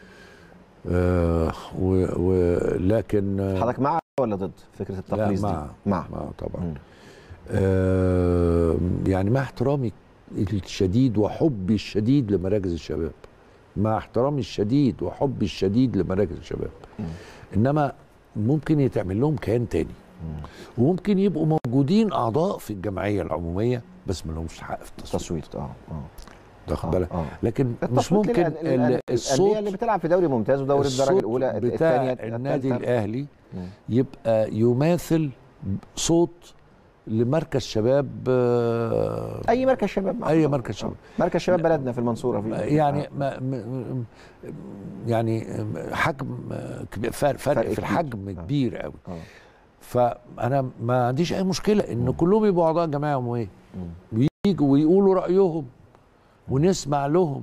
آه و- ولكن حضرتك مع ولا ضد فكره لا التقليص مع دي مع مع طبعا مم. آه يعني مع احترامي الشديد وحبي الشديد لمراكز الشباب مع احترامي الشديد وحبي الشديد لمراكز الشباب مم. انما ممكن يتعمل لهم كيان تاني مم. وممكن يبقوا موجودين اعضاء في الجمعيه العموميه بس ما لهمش حق في التصويت تصويت اه اه واخد آه، بالك آه. لكن مش التصويت ممكن للأن- ال- الأندية الصوت اللي بتلعب في دوري ممتاز ودوري الدرجه الصوت الاولى بتاع الثانيه النادي الثالثة. الاهلي مم. يبقى يماثل صوت لمركز شباب آه، اي مركز شباب معروف. اي مركز شباب آه. مركز شباب بلدنا في المنصوره في يعني ما م- م- يعني حجم كبير فرق, فرق فرق في كبير. الحجم آه. كبير قوي آه. فانا ما عنديش اي مشكله ان كلهم يبقوا اعضاء جمعيه عموميه مم. ويجوا ويقولوا رايهم ونسمع لهم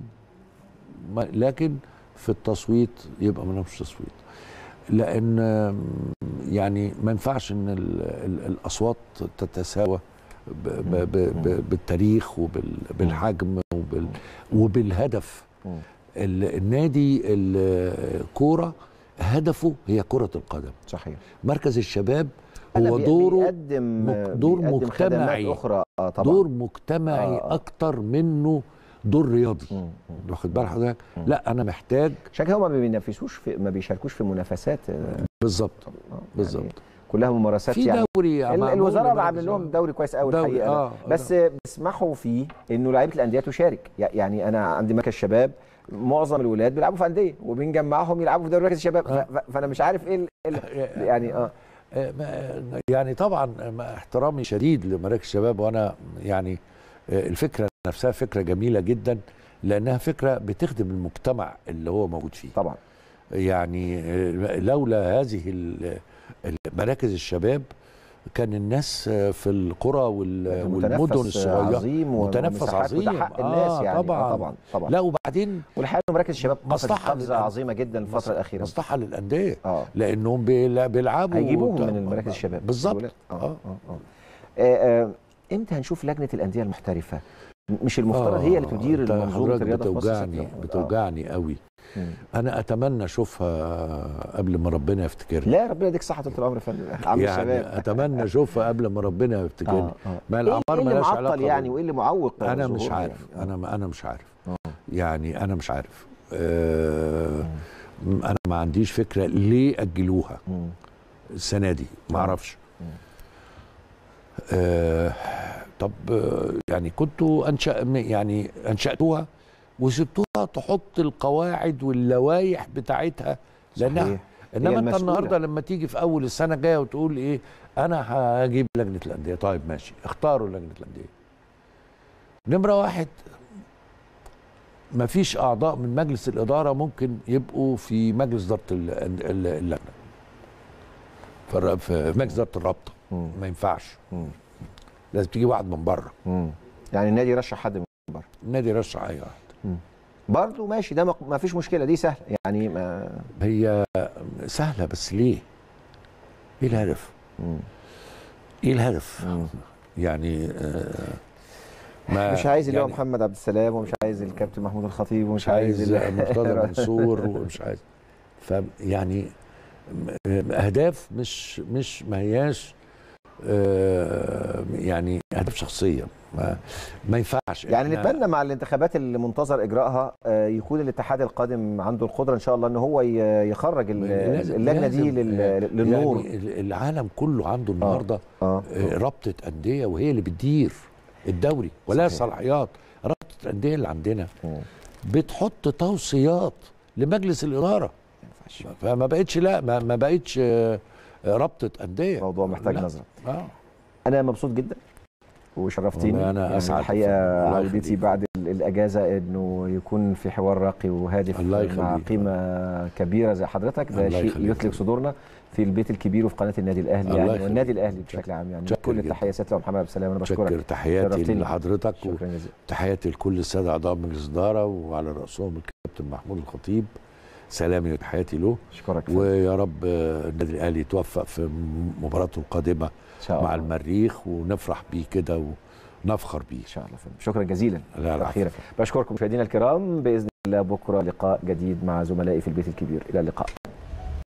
ما- لكن في التصويت يبقى ما لهمش تصويت لان آم، يعني ما ينفعش ان ال- ال- الاصوات تتساوى ب- ب- ب- ب- بالتاريخ وبالحجم وبال وبالهدف مم. ال- النادي الكوره هدفه هي كره القدم صحيح مركز الشباب أنا هو بي- دوره بيقدم مك- دور بيقدم خدمات مجتمعي. اخرى آه طبعا دور مجتمعي آه، آه. اكتر منه دور رياضي مم. مم. واخد بال حضرتك مم. لا انا محتاج عشان كده هم ما بينافسوش في ما بيشاركوش في منافسات آه، بالظبط آه، بالظبط يعني كلها ممارسات في يعني دوري ال- معمول الوزاره لمراكز عامل لهم الشباب. دوري كويس قوي دوري، الحقيقه آه، بس بيسمحوا فيه انه لعيبه الانديه تشارك يع- يعني انا عندي مركز شباب معظم الولاد بيلعبوا في انديه وبنجمعهم يلعبوا في دوري مركز الشباب ف- آه. ف- فانا مش عارف ايه ال- ال- يعني اه آه، ما- يعني طبعا مع احترامي شديد لمراكز الشباب وانا يعني آه، الفكره نفسها فكره جميله جدا لانها فكره بتخدم المجتمع اللي هو موجود فيه طبعا يعني آه، لولا هذه ال- ال- مراكز الشباب كان الناس آه، في القرى وال- والمدن متنفس الصغيره عظيم متنفس ومساحات عظيم. وده حق آه، الناس يعني طبعاً. آه طبعا طبعا لا وبعدين والحقيقه إنه مراكز الشباب قفزت مصلحة قفزه للأن- عظيمه جدا الفتره الاخيره مصلحه للانديه اه لانهم بيلع- بيلعبوا هيجيبوهم وبتاع. من مراكز الشباب بالظبط الولاد. اه آه. اه اه آه، آه، امتى هنشوف لجنه الانديه المحترفه مش المفترض هي اللي تدير أنت منظومه حضرتك الرياضه في مصر بتوجعني آه. بتوجعني قوي مم. انا اتمنى اشوفها قبل ما ربنا يفتكرني لا ربنا يديك صحه طول العمر يا فندم عم يعني الشباب اتمنى اشوفها قبل ما ربنا يفتكرني اه اه ما ايه الاعمار إيه اللي مالهاش معطل علاقه يعني بال- وايه اللي معوق انا مش ظهورها عارف يعني؟ انا انا مش عارف آه. يعني انا مش عارف آه انا ما عنديش فكره ليه اجلوها مم. السنه دي ما آه. اعرفش مم. آه طب آه، يعني كنتوا انشا يعني انشاتوها وسبتوها تحط القواعد واللوائح بتاعتها لانها صحيح. انما انت المسؤولة. النهارده لما تيجي في اول السنه الجايه وتقول ايه انا هجيب لجنه الانديه طيب ماشي اختاروا لجنه الانديه نمره واحد مفيش اعضاء من مجلس الاداره ممكن يبقوا في مجلس اداره ال- ال- اللجنه في الر- في مجلس اداره الرابطه مم. ما ينفعش مم. لازم تيجي واحد من بره مم. يعني النادي يرشح حد من بره النادي يرشح اي واحد برضه ماشي ده ما- ما فيش مشكله دي سهله يعني ما هي سهله بس ليه؟ ايه الهدف؟ مم. ايه الهدف؟ مم. يعني آه ما مش عايز اللي هو يعني محمد عبد السلام ومش عايز الكابتن محمود الخطيب ومش مش عايز ال- مرتضى منصور ومش عايز فيعني م- اهداف مش مش ما هياش آه، يعني اهداف شخصيه ما, ما ينفعش يعني إحنا- نتمنى مع الانتخابات اللي منتظر اجراءها آه، يكون الاتحاد القادم عنده القدره ان شاء الله ان هو ي- يخرج ال- لازم- اللجنه دي لازم، لل- آه، للنور يعني ال- العالم كله عنده النهارده اه آه، رابطه انديه وهي اللي بتدير الدوري ولا صحيح. صلاحيات رابطه الانديه اللي عندنا مم. بتحط توصيات لمجلس الاداره ما ينفعش. فما بقتش لا ما, ما بقتش آه، آه، رابطه انديه الموضوع محتاج لا. نظره اه انا مبسوط جدا وشرفتيني والله أنا يعني أسعد الحقيقه الله عودتي يخليك. بعد ال- الاجازه انه يكون في حوار راقي وهادف الله مع يخليك. قيمه كبيره زي حضرتك ده الله شيء يخليك. يثلج صدورنا في البيت الكبير وفي قناه النادي الاهلي الله يعني يخليك. والنادي الاهلي بشكل عام يعني شكر كل جدا. التحيه سياده محمد عبد السلام انا شكر بشكرك تحياتي شرفتني. لحضرتك شكرا جزيلا وتحياتي لكل الساده اعضاء مجلس الاداره وعلى راسهم الكابتن محمود الخطيب سلامي وتحياتي له اشكرك ويا رب آه، النادي الاهلي يتوفق في مباراته القادمه ان شاء مع الله المريخ ونفرح بيه كده ونفخر بيه ان شاء الله فندم شكرا جزيلا لا، العفو. اخيرا بشكركم مشاهدينا الكرام باذن الله بكره لقاء جديد مع زملائي في البيت الكبير الى اللقاء